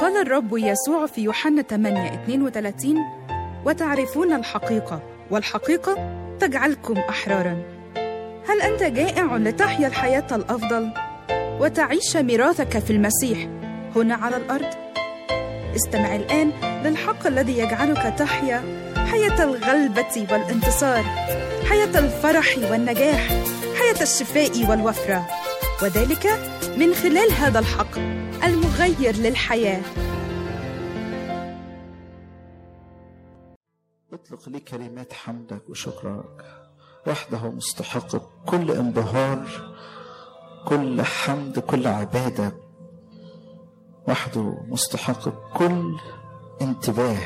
قال الرب يسوع في يوحنا 8 32 وتعرفون الحقيقة والحقيقة تجعلكم أحرارا هل أنت جائع لتحيا الحياة الأفضل وتعيش ميراثك في المسيح هنا على الأرض؟ استمع الآن للحق الذي يجعلك تحيا حياة الغلبة والانتصار حياة الفرح والنجاح حياة الشفاء والوفرة وذلك من خلال هذا الحق المغير للحياه اطلق لي كلمات حمدك وشكرك وحده مستحق كل انبهار كل حمد كل عباده وحده مستحق كل انتباه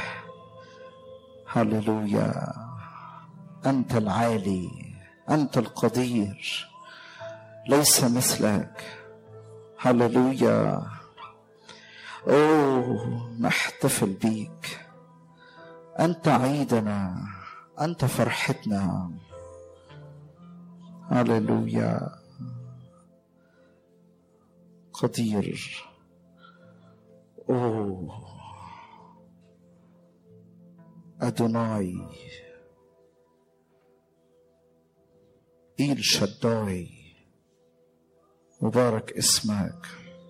هللويا انت العالي انت القدير ليس مثلك هللويا اوه نحتفل بيك انت عيدنا انت فرحتنا هللويا قدير اوه ادوناي ايل شداي مبارك اسمك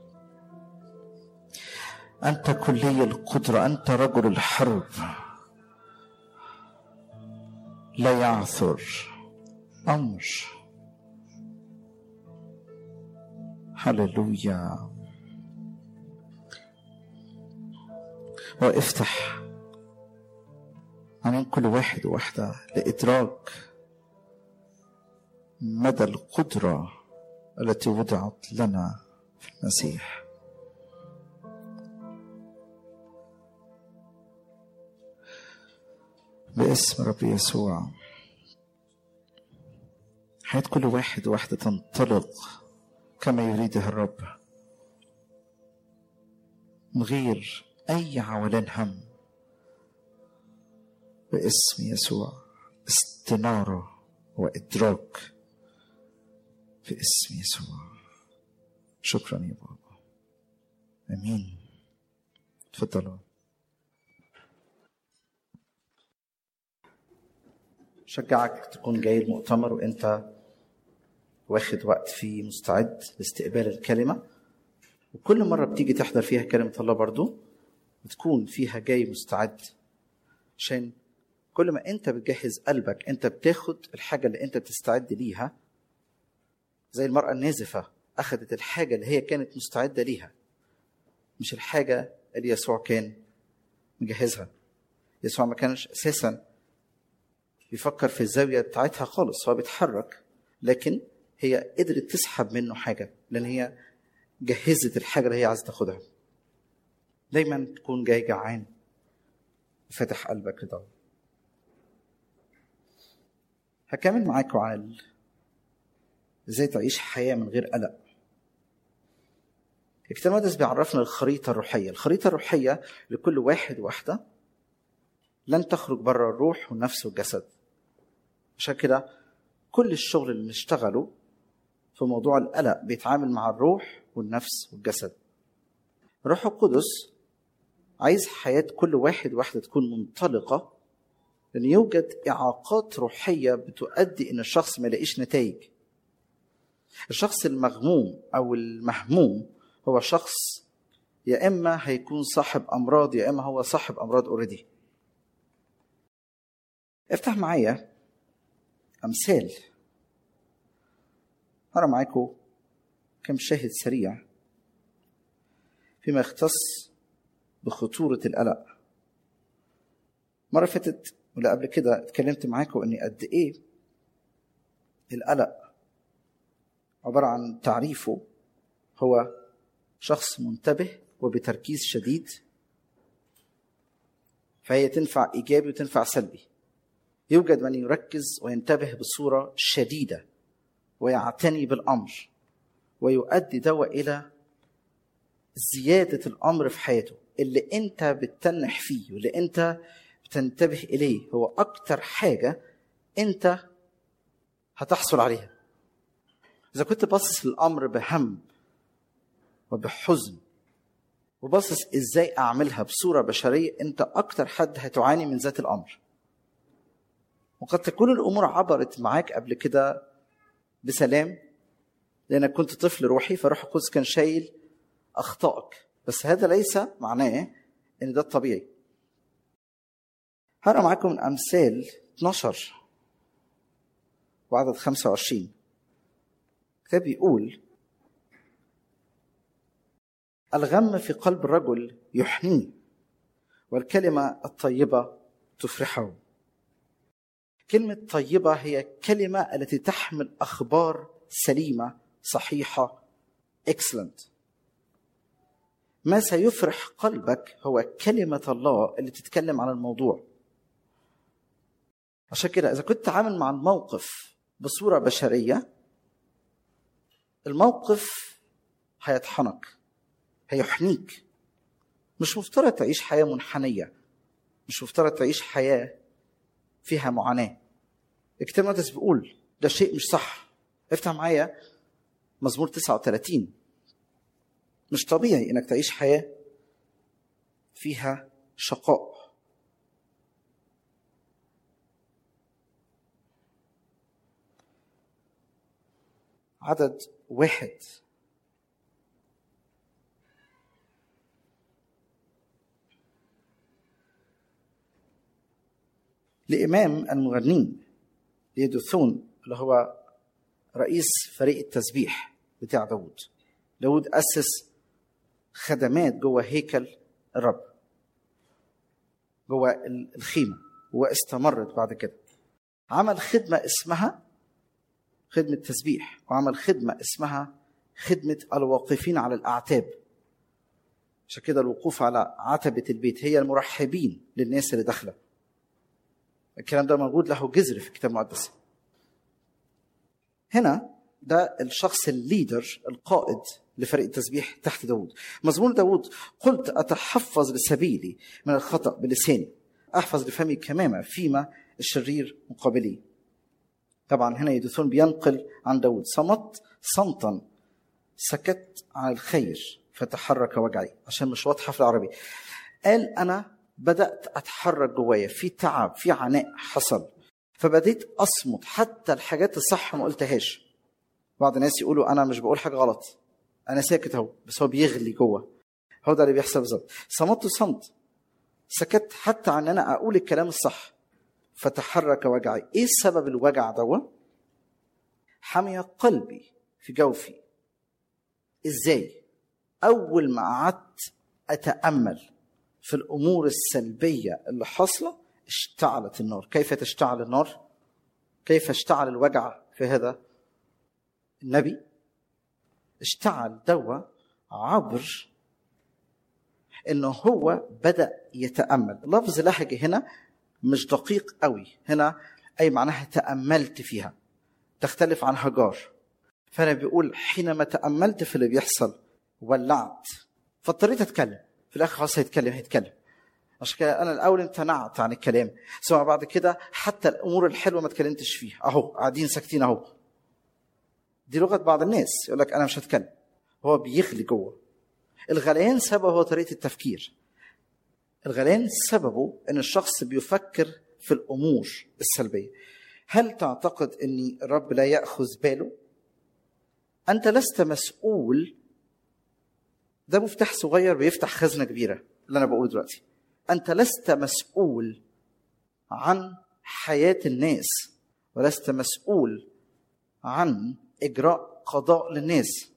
انت كلي القدره انت رجل الحرب لا يعثر امر هللويا وافتح عن كل واحد وواحدة لإدراك مدى القدرة التي وضعت لنا في المسيح باسم رب يسوع حياة كل واحد وواحدة تنطلق كما يريدها الرب من غير أي عولان هم باسم يسوع استنارة وإدراك في اسم يسوع شكرا يا بابا امين تفضلوا شجعك تكون جاي المؤتمر وانت واخد وقت فيه مستعد لاستقبال الكلمة وكل مرة بتيجي تحضر فيها كلمة الله برضو بتكون فيها جاي مستعد عشان كل ما انت بتجهز قلبك انت بتاخد الحاجة اللي انت بتستعد ليها زي المرأة النازفة أخذت الحاجة اللي هي كانت مستعدة ليها مش الحاجة اللي يسوع كان مجهزها يسوع ما كانش أساسا بيفكر في الزاوية بتاعتها خالص هو بيتحرك لكن هي قدرت تسحب منه حاجة لأن هي جهزت الحاجة اللي هي عايزة تاخدها دايما تكون جاي جعان وفاتح قلبك لده هكمل معاكم عن ال... ازاي تعيش حياه من غير قلق الكتاب المقدس بيعرفنا الخريطه الروحيه الخريطه الروحيه لكل واحد واحده لن تخرج بره الروح والنفس والجسد عشان كده كل الشغل اللي بنشتغله في موضوع القلق بيتعامل مع الروح والنفس والجسد الروح القدس عايز حياة كل واحد واحدة تكون منطلقة لأن يوجد إعاقات روحية بتؤدي إن الشخص ما يلاقيش نتائج الشخص المغموم او المهموم هو شخص يا اما هيكون صاحب امراض يا اما هو صاحب امراض اوريدي افتح معايا امثال هقرا معاكم كم شاهد سريع فيما يختص بخطورة القلق مرة فاتت ولا قبل كده اتكلمت معاكم اني قد ايه القلق عبارة عن تعريفه هو شخص منتبه وبتركيز شديد فهي تنفع إيجابي وتنفع سلبي يوجد من يركز وينتبه بصورة شديدة ويعتني بالأمر ويؤدي دواء إلى زيادة الأمر في حياته اللي أنت بتتنح فيه واللي أنت بتنتبه إليه هو أكتر حاجة أنت هتحصل عليها إذا كنت باصص للأمر بهم وبحزن وباصص ازاي اعملها بصوره بشريه انت اكتر حد هتعاني من ذات الامر وقد تكون الامور عبرت معاك قبل كده بسلام لانك كنت طفل روحي فروح القدس كان شايل اخطائك بس هذا ليس معناه ان ده الطبيعي هقرا معاكم من امثال 12 وعدد 25 الكتاب بيقول الغم في قلب الرجل يحنيه والكلمة الطيبة تفرحه كلمة طيبة هي كلمة التي تحمل أخبار سليمة صحيحة excellent ما سيفرح قلبك هو كلمة الله اللي تتكلم عن الموضوع عشان كده إذا كنت تعامل مع الموقف بصورة بشرية الموقف هيطحنك هيحنيك مش مفترض تعيش حياة منحنية مش مفترض تعيش حياة فيها معاناة الكتاب المقدس بيقول ده شيء مش صح افتح معايا مزمور 39 مش طبيعي انك تعيش حياة فيها شقاء عدد واحد لإمام المغنين ليدوثون اللي هو رئيس فريق التسبيح بتاع داود داود أسس خدمات جوه هيكل الرب جوه الخيمة واستمرت بعد كده عمل خدمة اسمها خدمة تسبيح وعمل خدمة اسمها خدمة الواقفين على الأعتاب عشان كده الوقوف على عتبة البيت هي المرحبين للناس اللي داخله الكلام ده موجود له جذر في الكتاب المقدس هنا ده الشخص الليدر القائد لفريق التسبيح تحت داود مزمور داود قلت أتحفظ لسبيلي من الخطأ بلساني أحفظ لفمي كمامة فيما الشرير مقابلي طبعا هنا يدوثون بينقل عن داود صمت صمتا سكت عن الخير فتحرك وجعي عشان مش واضحة في العربي قال أنا بدأت أتحرك جوايا في تعب في عناء حصل فبديت أصمت حتى الحاجات الصح ما قلتهاش بعض الناس يقولوا أنا مش بقول حاجة غلط أنا ساكت أهو بس هو بيغلي جوه هو ده اللي بيحصل بالظبط صمت صمت سكت حتى عن أنا أقول الكلام الصح فتحرك وجعي إيه السبب الوجع دوا حمي قلبي في جوفي إزاي أول ما قعدت أتأمل في الامور السلبيه اللي حاصله اشتعلت النار كيف تشتعل النار كيف اشتعل الوجع في هذا النبي اشتعل دوا عبر انه هو بدا يتامل لفظ لهجه هنا مش دقيق قوي هنا اي معناها تاملت فيها تختلف عن هجار فانا بيقول حينما تاملت في اللي بيحصل ولعت فاضطريت اتكلم في الاخر خلاص هيتكلم هيتكلم عشان كده انا الاول امتنعت عن الكلام ثم بعد كده حتى الامور الحلوه ما اتكلمتش فيها اهو قاعدين ساكتين اهو دي لغه بعض الناس يقول لك انا مش هتكلم هو بيغلي جوه الغليان سببه هو طريقه التفكير الغليان سببه ان الشخص بيفكر في الامور السلبيه هل تعتقد ان الرب لا ياخذ باله انت لست مسؤول ده مفتاح صغير بيفتح خزنه كبيره اللي انا بقوله دلوقتي انت لست مسؤول عن حياه الناس ولست مسؤول عن اجراء قضاء للناس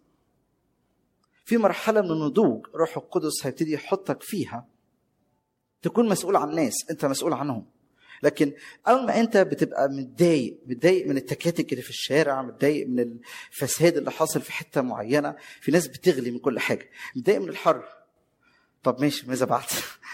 في مرحله من النضوج روح القدس هيبتدي يحطك فيها تكون مسؤول عن ناس انت مسؤول عنهم لكن اول ما انت بتبقى متضايق متضايق من التكاتك اللي في الشارع متضايق من الفساد اللي حاصل في حته معينه في ناس بتغلي من كل حاجه متضايق من الحر طب ماشي ماذا بعد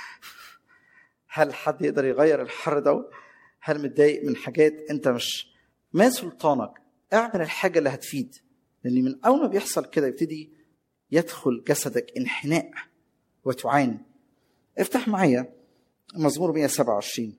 هل حد يقدر يغير الحر ده هل متضايق من حاجات انت مش ما سلطانك اعمل الحاجه اللي هتفيد لان من اول ما بيحصل كده يبتدي يدخل جسدك انحناء وتعاني افتح معايا مزمور 127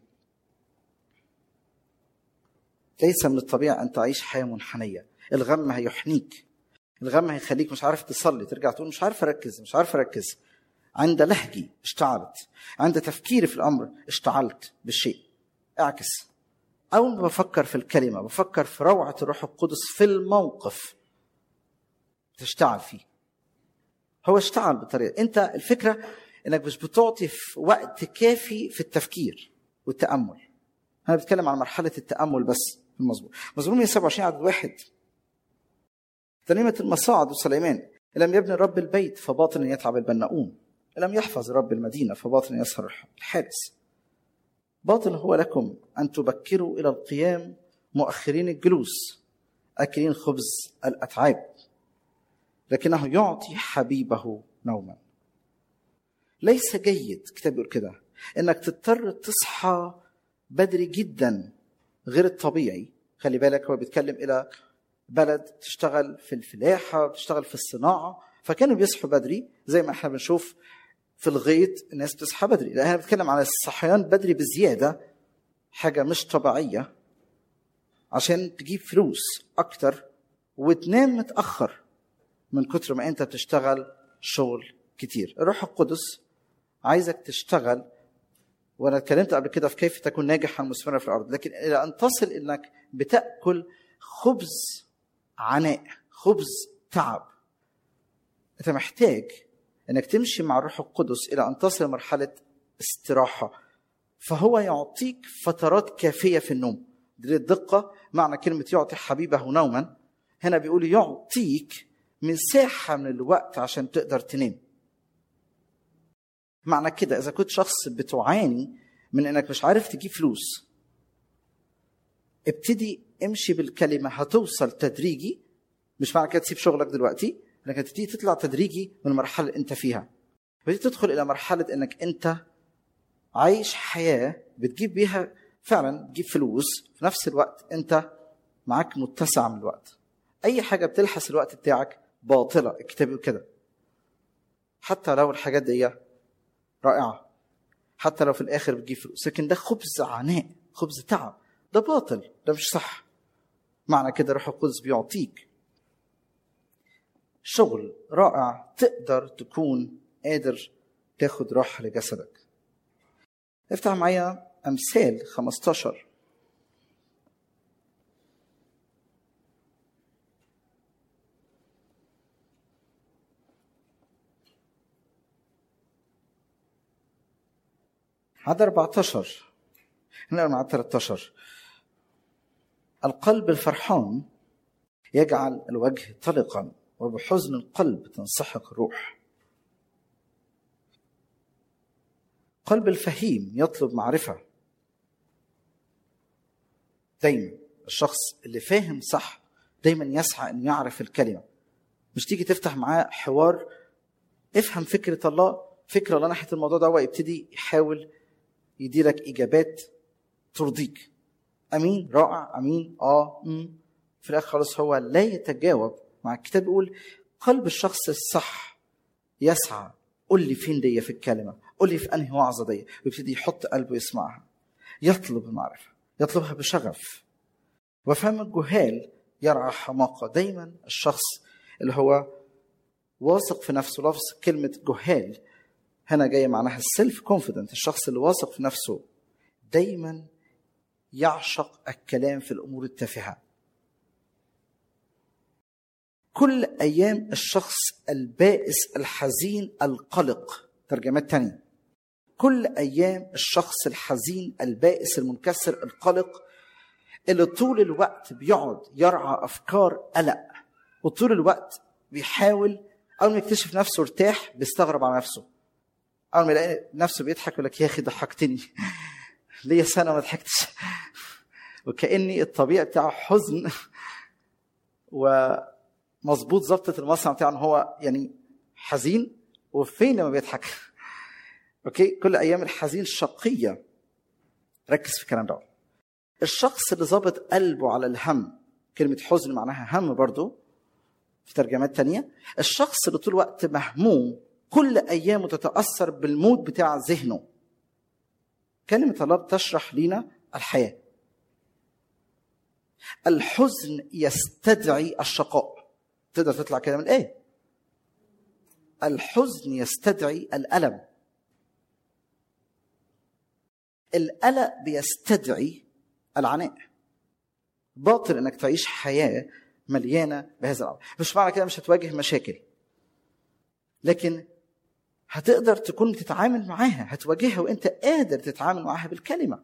ليس من الطبيعي ان تعيش حياه منحنيه الغم هيحنيك الغم هيخليك مش عارف تصلي ترجع تقول مش عارف اركز مش عارف اركز عند لهجي اشتعلت عند تفكيري في الامر اشتعلت بالشيء اعكس اول ما بفكر في الكلمه بفكر في روعه الروح القدس في الموقف تشتعل فيه هو اشتعل بطريقه انت الفكره انك مش بتعطي في وقت كافي في التفكير والتامل انا بتكلم عن مرحله التامل بس في المزمور مزمور 127 عدد واحد ترنيمه المصاعد وسليمان لم يبني رب البيت فباطن يتعب البناؤون لم يحفظ رب المدينه فباطن يسهر الحارس باطل هو لكم ان تبكروا الى القيام مؤخرين الجلوس اكلين خبز الاتعاب لكنه يعطي حبيبه نوما ليس جيد كتاب يقول كده انك تضطر تصحى بدري جدا غير الطبيعي خلي بالك هو بيتكلم الى بلد تشتغل في الفلاحه بتشتغل في الصناعه فكانوا بيصحوا بدري زي ما احنا بنشوف في الغيط الناس بتصحى بدري لان احنا بنتكلم على الصحيان بدري بزياده حاجه مش طبيعيه عشان تجيب فلوس اكتر وتنام متاخر من كتر ما انت بتشتغل شغل كتير الروح القدس عايزك تشتغل وانا اتكلمت قبل كده في كيف تكون ناجحا مثمرا في الارض لكن الى ان تصل انك بتاكل خبز عناء خبز تعب انت محتاج انك تمشي مع الروح القدس الى ان تصل لمرحله استراحه فهو يعطيك فترات كافيه في النوم دي الدقه معنى كلمه يعطي حبيبه نوما هنا بيقول يعطيك مساحه من الوقت عشان تقدر تنام معنى كده اذا كنت شخص بتعاني من انك مش عارف تجيب فلوس ابتدي امشي بالكلمه هتوصل تدريجي مش معنى كده تسيب شغلك دلوقتي انك هتبتدي تطلع تدريجي من المرحله اللي انت فيها بتبتدي تدخل الى مرحله انك انت عايش حياه بتجيب بيها فعلا تجيب فلوس في نفس الوقت انت معاك متسع من الوقت اي حاجه بتلحس الوقت بتاعك باطله الكتاب يقول كده حتى لو الحاجات دي رائعه حتى لو في الاخر بتجيب فلوس لكن ده خبز عناء خبز تعب ده باطل ده مش صح معنى كده روح القدس بيعطيك شغل رائع تقدر تكون قادر تاخد راحة لجسدك افتح معايا أمثال 15 عدد 14 هنا مع 13 القلب الفرحان يجعل الوجه طلقا وبحزن القلب تنسحق الروح قلب الفهيم يطلب معرفة دايما الشخص اللي فاهم صح دايما يسعى أن يعرف الكلمة مش تيجي تفتح معاه حوار افهم فكرة الله فكرة الله ناحية الموضوع ده ويبتدي يحاول يديلك إجابات ترضيك امين رائع امين اه مم. في الاخر خالص هو لا يتجاوب مع الكتاب بيقول قلب الشخص الصح يسعى قول لي فين دي في الكلمه قول لي في انهي وعظه دي ويبتدي يحط قلبه يسمعها يطلب المعرفه يطلبها بشغف وفهم الجهال يرعى حماقه دايما الشخص اللي هو واثق في نفسه لفظ كلمه جهال هنا جايه معناها السيلف كونفيدنت الشخص اللي واثق في نفسه دايما يعشق الكلام في الامور التافهه كل ايام الشخص البائس الحزين القلق ترجمات تانية كل ايام الشخص الحزين البائس المنكسر القلق اللي طول الوقت بيقعد يرعى افكار قلق وطول الوقت بيحاول اول ما يكتشف نفسه ارتاح بيستغرب على نفسه اول ما يلاقي نفسه بيضحك يقول لك يا اخي ضحكتني ليا سنه ما ضحكتش وكاني الطبيعي بتاعه حزن ومظبوط ظبطه المصنع بتاعه ان هو يعني حزين وفين لما بيضحك اوكي كل ايام الحزين شقيه ركز في الكلام ده الشخص اللي ظابط قلبه على الهم كلمة حزن معناها هم برضو في ترجمات تانية الشخص اللي طول الوقت مهموم كل أيامه تتأثر بالمود بتاع ذهنه كلمة الله بتشرح لنا الحياة الحزن يستدعي الشقاء تقدر تطلع كده من ايه الحزن يستدعي الالم القلق بيستدعي العناء باطل انك تعيش حياه مليانه بهذا الامر مش معنى كده مش هتواجه مشاكل لكن هتقدر تكون بتتعامل معاها هتواجهها وانت قادر تتعامل معاها بالكلمه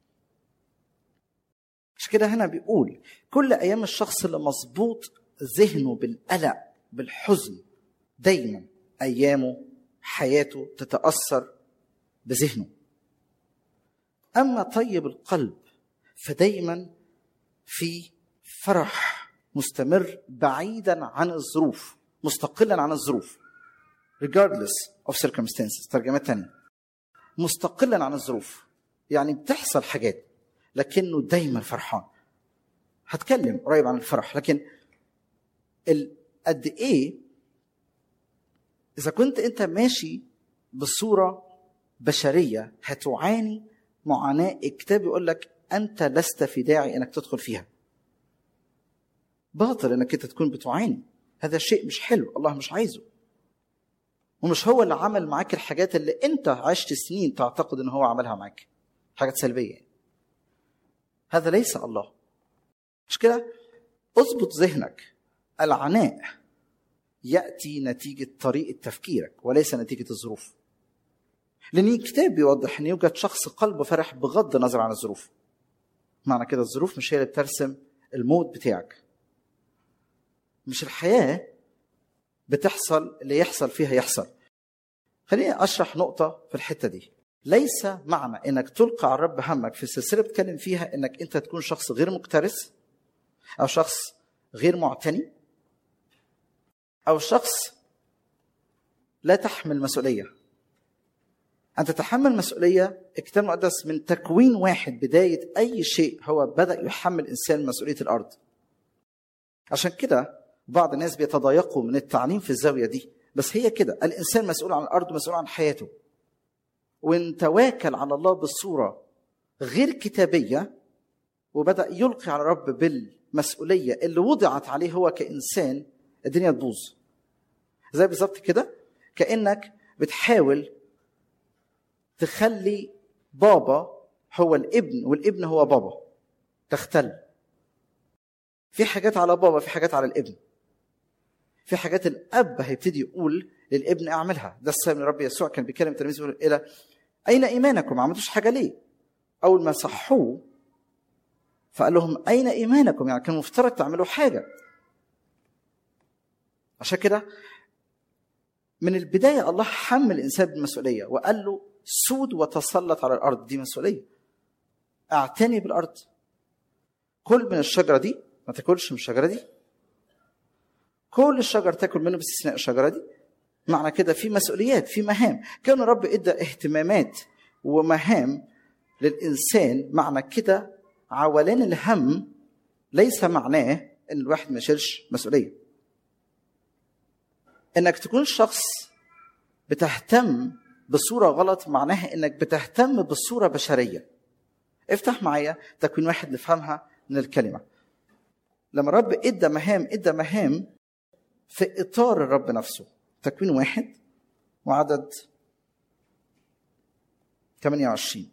مش كده هنا بيقول كل ايام الشخص اللي مظبوط ذهنه بالقلق بالحزن دايما ايامه حياته تتاثر بذهنه اما طيب القلب فدايما في فرح مستمر بعيدا عن الظروف مستقلا عن الظروف regardless of circumstances ترجمة تانية مستقلا عن الظروف يعني بتحصل حاجات لكنه دايما فرحان هتكلم قريب عن الفرح لكن ال- قد ايه اذا كنت انت ماشي بصوره بشريه هتعاني معاناه الكتاب يقول لك انت لست في داعي انك تدخل فيها باطل انك انت تكون بتعاني هذا شيء مش حلو الله مش عايزه ومش هو اللي عمل معاك الحاجات اللي انت عشت سنين تعتقد ان هو عملها معاك حاجات سلبيه يعني. هذا ليس الله مش كده اضبط ذهنك العناء ياتي نتيجه طريقه تفكيرك وليس نتيجه الظروف لان الكتاب بيوضح ان يوجد شخص قلبه فرح بغض النظر عن الظروف معنى كده الظروف مش هي اللي بترسم الموت بتاعك مش الحياه بتحصل اللي يحصل فيها يحصل خليني اشرح نقطه في الحته دي ليس معنى انك تلقى على الرب همك في السلسله بتكلم فيها انك انت تكون شخص غير مكترث او شخص غير معتني او شخص لا تحمل مسؤوليه ان تتحمل مسؤوليه الكتاب المقدس من تكوين واحد بدايه اي شيء هو بدا يحمل انسان مسؤوليه الارض عشان كده بعض الناس بيتضايقوا من التعليم في الزاويه دي بس هي كده الانسان مسؤول عن الارض مسؤول عن حياته وان تواكل على الله بصوره غير كتابيه وبدا يلقي على الرب بالمسؤوليه اللي وضعت عليه هو كانسان الدنيا تبوظ زي بالظبط كده كانك بتحاول تخلي بابا هو الابن والابن هو بابا تختل في حاجات على بابا في حاجات على الابن في حاجات الاب هيبتدي يقول للابن اعملها ده السبب ان الرب يسوع كان بيكلم تلاميذه يقول الى اين ايمانكم ما عملتوش حاجه ليه اول ما صحوه فقال لهم اين ايمانكم يعني كان مفترض تعملوا حاجه عشان كده من البدايه الله حمل الانسان بالمسؤوليه وقال له سود وتسلط على الارض دي مسؤوليه اعتني بالارض كل من الشجره دي ما تاكلش من الشجره دي كل الشجر تاكل منه باستثناء الشجره دي معنى كده في مسؤوليات في مهام كان الرب ادى اهتمامات ومهام للانسان معنى كده عولان الهم ليس معناه ان الواحد ما يشيلش مسؤوليه انك تكون شخص بتهتم بصوره غلط معناها انك بتهتم بصوره بشريه افتح معايا تكوين واحد نفهمها من الكلمه لما الرب ادى مهام ادى مهام في اطار الرب نفسه تكوين واحد وعدد 28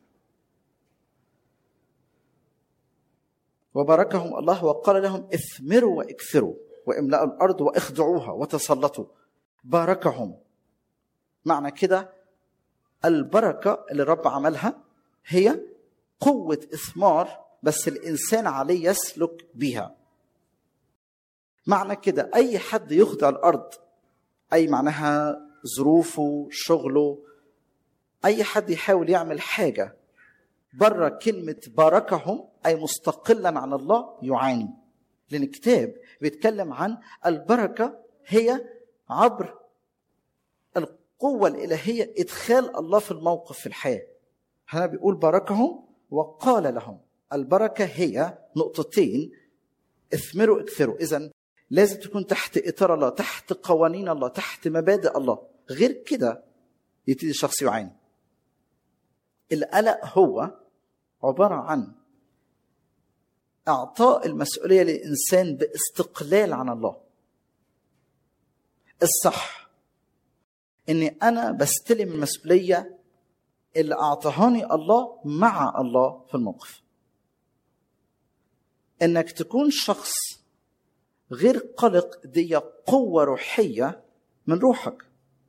وباركهم الله وقال لهم اثمروا واكثروا واملأوا الارض واخضعوها وتسلطوا باركهم معنى كده البركه اللي الرب عملها هي قوه اثمار بس الانسان عليه يسلك بها معنى كده اي حد يخضع الارض اي معناها ظروفه شغله اي حد يحاول يعمل حاجه بره كلمه باركهم اي مستقلا عن الله يعاني لان الكتاب بيتكلم عن البركه هي عبر القوه الالهيه ادخال الله في الموقف في الحياه هنا بيقول باركهم وقال لهم البركه هي نقطتين اثمروا اكثروا اذا لازم تكون تحت اطار الله تحت قوانين الله تحت مبادئ الله غير كده يبتدي الشخص يعاني القلق هو عباره عن اعطاء المسؤوليه للانسان باستقلال عن الله الصح اني انا بستلم المسؤوليه اللي اعطاهاني الله مع الله في الموقف انك تكون شخص غير قلق دي قوه روحيه من روحك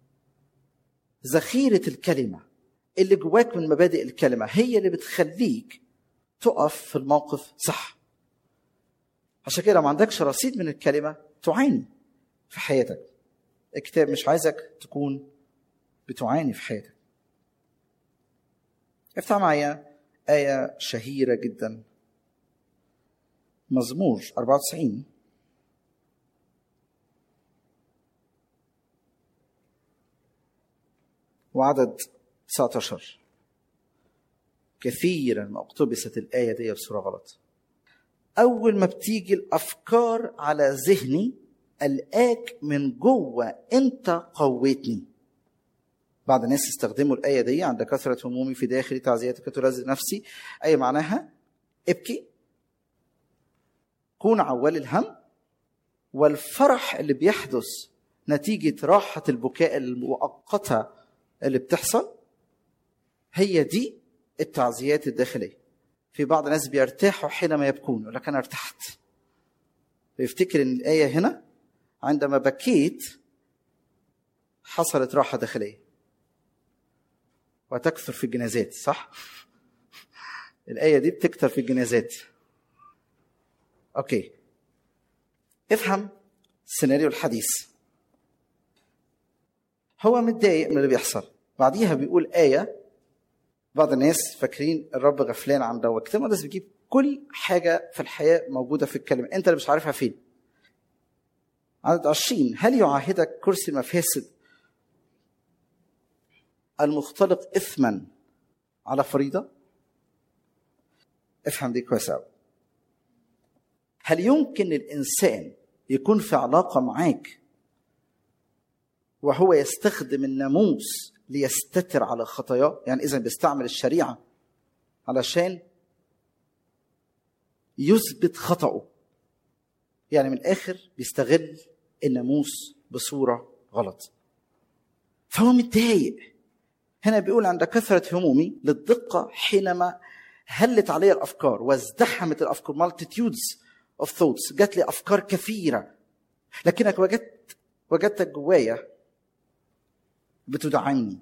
ذخيره الكلمه اللي جواك من مبادئ الكلمه هي اللي بتخليك تقف في الموقف صح عشان كده لو ما عندكش رصيد من الكلمه تعاني في حياتك الكتاب مش عايزك تكون بتعاني في حياتك افتح معايا آية شهيرة جدا مزمور 94 وعدد 19 كثيرا ما اقتبست الآية دي بصورة غلط أول ما بتيجي الأفكار على ذهني الآك من جوه أنت قويتني بعض الناس استخدموا الآية دي عند كثرة همومي في داخلي تعزيتك تلذذ نفسي أي معناها ابكي كون عوال الهم والفرح اللي بيحدث نتيجة راحة البكاء المؤقتة اللي بتحصل هي دي التعزيات الداخلية في بعض الناس بيرتاحوا حينما يبكون يقول لك أنا ارتحت فيفتكر إن الآية هنا عندما بكيت حصلت راحة داخلية وتكثر في الجنازات صح؟ الآية دي بتكثر في الجنازات أوكي افهم السيناريو الحديث هو متضايق من اللي بيحصل بعديها بيقول آية بعض الناس فاكرين الرب غفلان عن دوت كتاب المقدس بيجيب كل حاجة في الحياة موجودة في الكلمة أنت اللي مش عارفها فين عدد 20 هل يعاهدك كرسي المفاسد المختلق إثما على فريضة؟ افهم دي كويس قوي هل يمكن الإنسان يكون في علاقة معاك وهو يستخدم الناموس ليستتر على خطاياه يعني إذا بيستعمل الشريعة علشان يثبت خطأه يعني من الآخر بيستغل الناموس بصورة غلط فهو متضايق هنا بيقول عند كثرة همومي للدقة حينما هلت علي الأفكار وازدحمت الأفكار multitudes of thoughts جات لي أفكار كثيرة لكنك وجدت وجدتك جوايا بتدعمني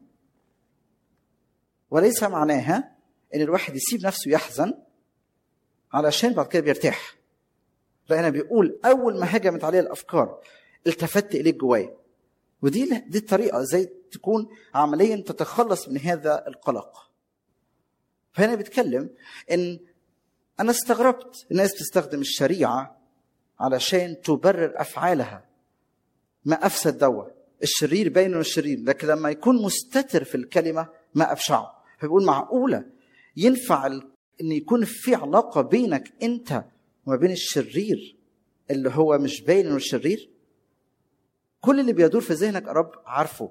وليس معناها ان الواحد يسيب نفسه يحزن علشان بعد كده بيرتاح لا هنا بيقول اول ما هجمت عليه الافكار التفت اليك جوايا ودي دي الطريقه ازاي تكون عمليا تتخلص من هذا القلق فهنا بيتكلم ان انا استغربت الناس بتستخدم الشريعه علشان تبرر افعالها ما افسد دوا الشرير باين انه الشرير لكن لما يكون مستتر في الكلمه ما ابشعه فبيقول معقوله ينفع ان يكون في علاقه بينك انت وما بين الشرير اللي هو مش باين انه الشرير كل اللي بيدور في ذهنك يا رب عارفه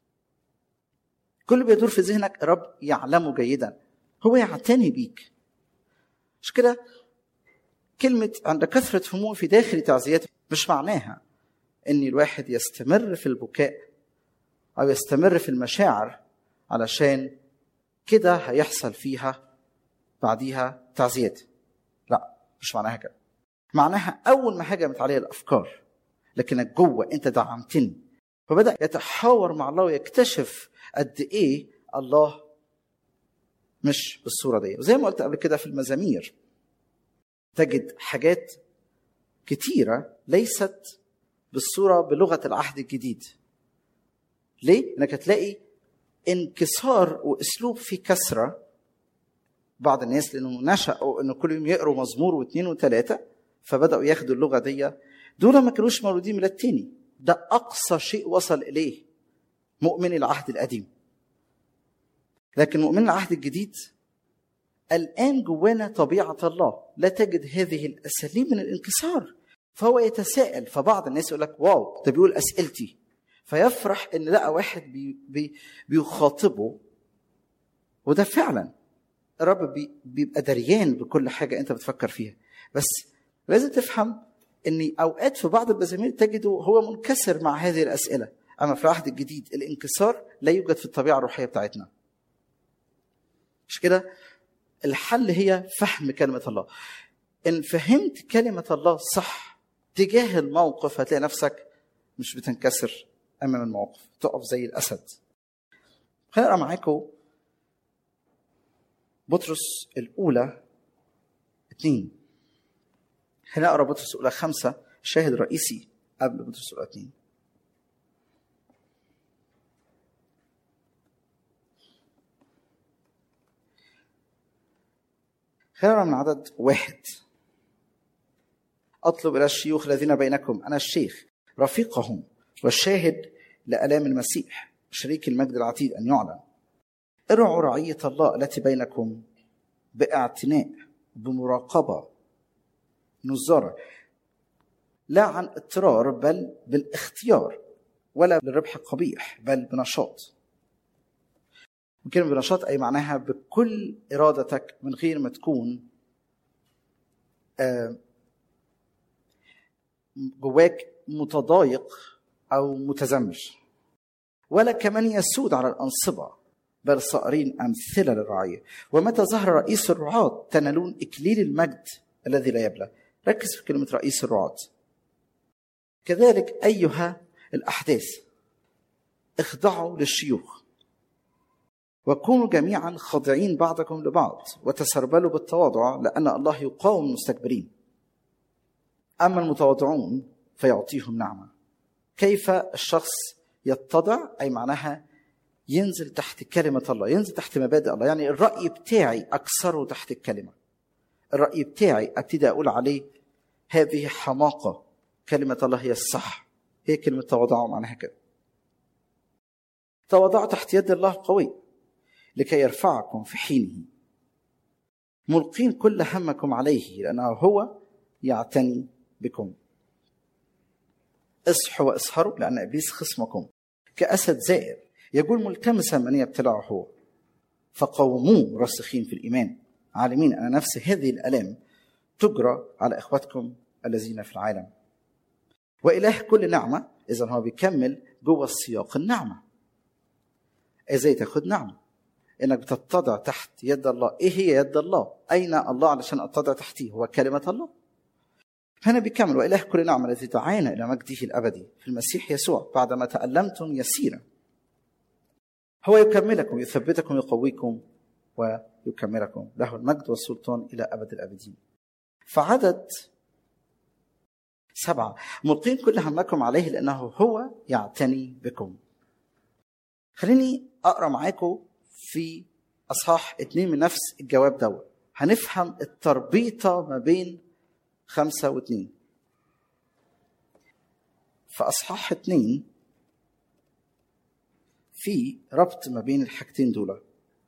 كل اللي بيدور في ذهنك يا رب يعلمه جيدا هو يعتني بيك مش كده كلمة عند كثرة هموم في داخل تعزيات مش معناها ان الواحد يستمر في البكاء او يستمر في المشاعر علشان كده هيحصل فيها بعديها تعزيات لا مش معناها كده معناها اول ما هجمت عليه الافكار لكنك جوه انت دعمتني فبدا يتحاور مع الله ويكتشف قد ايه الله مش بالصوره دي وزي ما قلت قبل كده في المزامير تجد حاجات كتيره ليست بالصوره بلغه العهد الجديد ليه انك هتلاقي انكسار واسلوب فيه كسره بعض الناس لانه نشأوا انه كل يوم يقروا مزمور واثنين وثلاثه فبداوا ياخدوا اللغه دي دول ما كانوش مولودين ميلاد تاني ده اقصى شيء وصل اليه مؤمن العهد القديم لكن مؤمن العهد الجديد الان جوانا طبيعه الله لا تجد هذه الاساليب من الانكسار فهو يتساءل فبعض الناس يقول لك واو ده بيقول اسئلتي فيفرح ان لقى واحد بي بي بيخاطبه وده فعلا الرب بي بيبقى دريان بكل حاجه انت بتفكر فيها بس لازم تفهم ان اوقات في بعض المزامير تجده هو منكسر مع هذه الاسئله اما في العهد الجديد الانكسار لا يوجد في الطبيعه الروحيه بتاعتنا مش كده الحل هي فهم كلمه الله ان فهمت كلمه الله صح تجاه الموقف هتلاقي نفسك مش بتنكسر امام الموقف تقف زي الاسد خلينا اقرا معاكم بطرس الاولى اثنين هنقرا بطرس الاولى خمسه الشاهد الرئيسي قبل بطرس الاولى اثنين خير من عدد واحد أطلب إلى الشيوخ الذين بينكم أنا الشيخ رفيقهم والشاهد لآلام المسيح شريك المجد العتيد أن يعلن ارعوا رعية الله التي بينكم باعتناء بمراقبة نزارة لا عن اضطرار بل بالاختيار ولا بالربح القبيح بل بنشاط كلمة بنشاط أي معناها بكل إرادتك من غير ما تكون جواك متضايق أو متزمج ولا كمان يسود على الأنصبة بل صائرين أمثلة للرعية ومتى ظهر رئيس الرعاة تنالون إكليل المجد الذي لا يبلى ركز في كلمة رئيس الرعاة كذلك أيها الأحداث اخضعوا للشيوخ وكونوا جميعا خاضعين بعضكم لبعض وتسربلوا بالتواضع لأن الله يقاوم المستكبرين أما المتواضعون فيعطيهم نعمة كيف الشخص يتضع أي معناها ينزل تحت كلمة الله ينزل تحت مبادئ الله يعني الرأي بتاعي أكثره تحت الكلمة الرأي بتاعي أبتدي أقول عليه هذه حماقة كلمة الله هي الصح هي كلمة تواضعوا معناها كده تواضعوا تحت يد الله قوي لكي يرفعكم في حينه ملقين كل همكم عليه لأنه هو يعتني بكم اصحوا واسهروا لأن إبليس خصمكم كأسد زائر يقول ملتمسا من يبتلعه هو فقوموه راسخين في الإيمان عالمين أن نفس هذه الآلام تجرى على إخوتكم الذين في العالم وإله كل نعمة إذا هو بيكمل جوه السياق النعمة إزاي تاخد نعمة انك بتتضع تحت يد الله ايه هي يد الله اين الله علشان اتضع تحتيه هو كلمه الله هنا بيكمل واله كل نعمه التي دعانا الى مجده الابدي في المسيح يسوع بعدما تالمتم يسيرا هو يكملكم يثبتكم يقويكم ويكملكم له المجد والسلطان الى ابد الابدين فعدد سبعه ملقين كل همكم عليه لانه هو يعتني بكم خليني اقرا معاكم في اصحاح اتنين من نفس الجواب دوت هنفهم التربيطه ما بين خمسه واتنين في اصحاح اتنين في ربط ما بين الحاجتين دول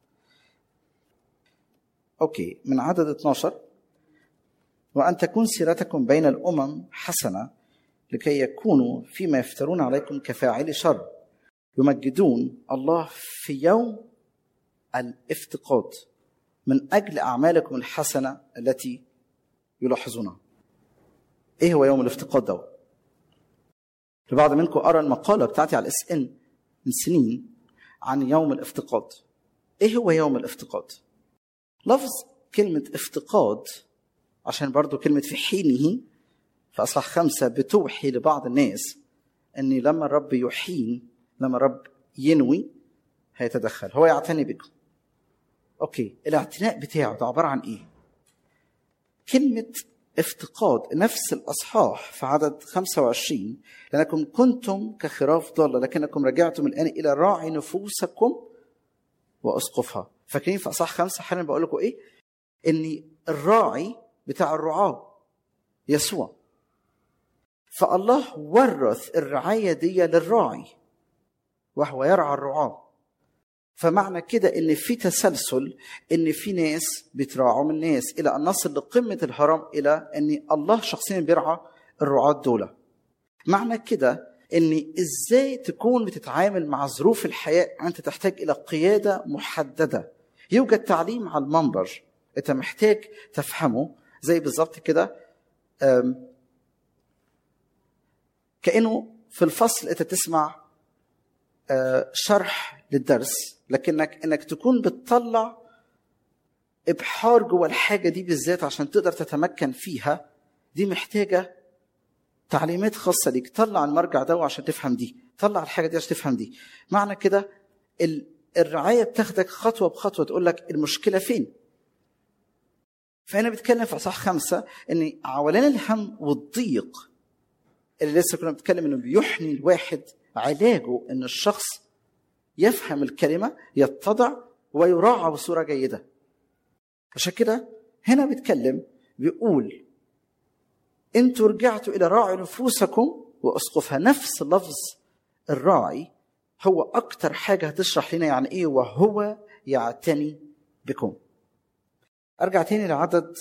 اوكي من عدد 12 وان تكون سيرتكم بين الامم حسنه لكي يكونوا فيما يفترون عليكم كفاعلي شر يمجدون الله في يوم الافتقاد من اجل اعمالكم الحسنه التي يلاحظونها. ايه هو يوم الافتقاد ده؟ لبعض منكم قرا المقاله بتاعتي على الاس ان من سنين عن يوم الافتقاد. ايه هو يوم الافتقاد؟ لفظ كلمه افتقاد عشان برضو كلمه في حينه في اصحاح خمسه بتوحي لبعض الناس ان لما الرب يحين لما الرب ينوي هيتدخل هو يعتني بكم اوكي الاعتناء بتاعه ده عباره عن ايه كلمه افتقاد نفس الاصحاح في عدد 25 لانكم كنتم كخراف ضاله لكنكم رجعتم الان الى راعي نفوسكم واسقفها فاكرين في اصحاح خمسه حالا بقول لكم ايه ان الراعي بتاع الرعاه يسوع فالله ورث الرعايه دي للراعي وهو يرعى الرعاه فمعنى كده ان في تسلسل ان في ناس بتراعوا من ناس الى ان نصل لقمه الهرم الى ان الله شخصيا بيرعى الرعاة دول معنى كده ان ازاي تكون بتتعامل مع ظروف الحياه انت تحتاج الى قياده محدده يوجد تعليم على المنبر انت محتاج تفهمه زي بالظبط كده كانه في الفصل انت تسمع آه، شرح للدرس لكنك انك تكون بتطلع ابحار جوه الحاجه دي بالذات عشان تقدر تتمكن فيها دي محتاجه تعليمات خاصه ليك طلع المرجع ده عشان تفهم دي طلع الحاجه دي عشان تفهم دي معنى كده ال- الرعايه بتاخدك خطوه بخطوه تقول لك المشكله فين فهنا بيتكلم في اصحاح خمسه ان عولان الهم والضيق اللي لسه كنا بنتكلم انه بيحني الواحد علاجه ان الشخص يفهم الكلمه يتضع ويراعى بصوره جيده عشان كده هنا بيتكلم بيقول انتوا رجعتوا الى راعي نفوسكم واسقفها نفس لفظ الراعي هو اكتر حاجه هتشرح لنا يعني ايه وهو يعتني بكم ارجع تاني لعدد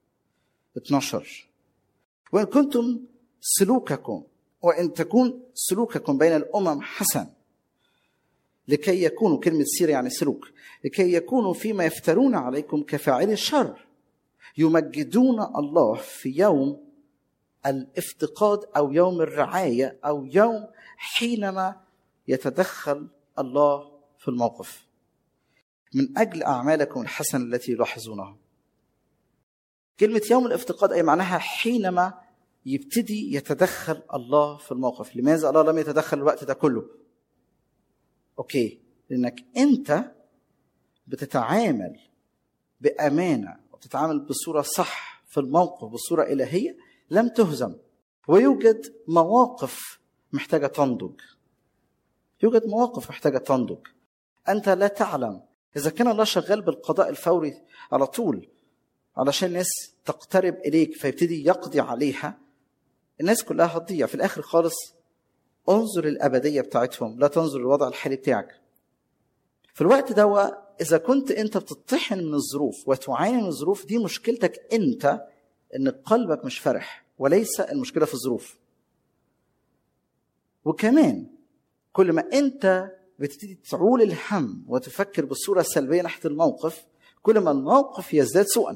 12 وان كنتم سلوككم وان تكون سلوككم بين الامم حسن لكي يكونوا كلمة سيرة يعني سلوك لكي يكونوا فيما يفترون عليكم كفاعلي الشر يمجدون الله في يوم الافتقاد أو يوم الرعاية أو يوم حينما يتدخل الله في الموقف من أجل أعمالكم الحسنة التي يلاحظونها كلمة يوم الافتقاد أي معناها حينما يبتدي يتدخل الله في الموقف لماذا الله لم يتدخل الوقت ده كله اوكي لانك انت بتتعامل بامانه وبتتعامل بصوره صح في الموقف بصوره الهيه لم تهزم ويوجد مواقف محتاجه تنضج يوجد مواقف محتاجه تنضج انت لا تعلم اذا كان الله شغال بالقضاء الفوري على طول علشان الناس تقترب اليك فيبتدي يقضي عليها الناس كلها هتضيع في الاخر خالص انظر الابديه بتاعتهم لا تنظر الوضع الحالي بتاعك في الوقت ده اذا كنت انت بتطحن من الظروف وتعاني من الظروف دي مشكلتك انت ان قلبك مش فرح وليس المشكله في الظروف وكمان كل ما انت بتبتدي تعول الهم وتفكر بصوره سلبيه ناحيه الموقف كل ما الموقف يزداد سوءا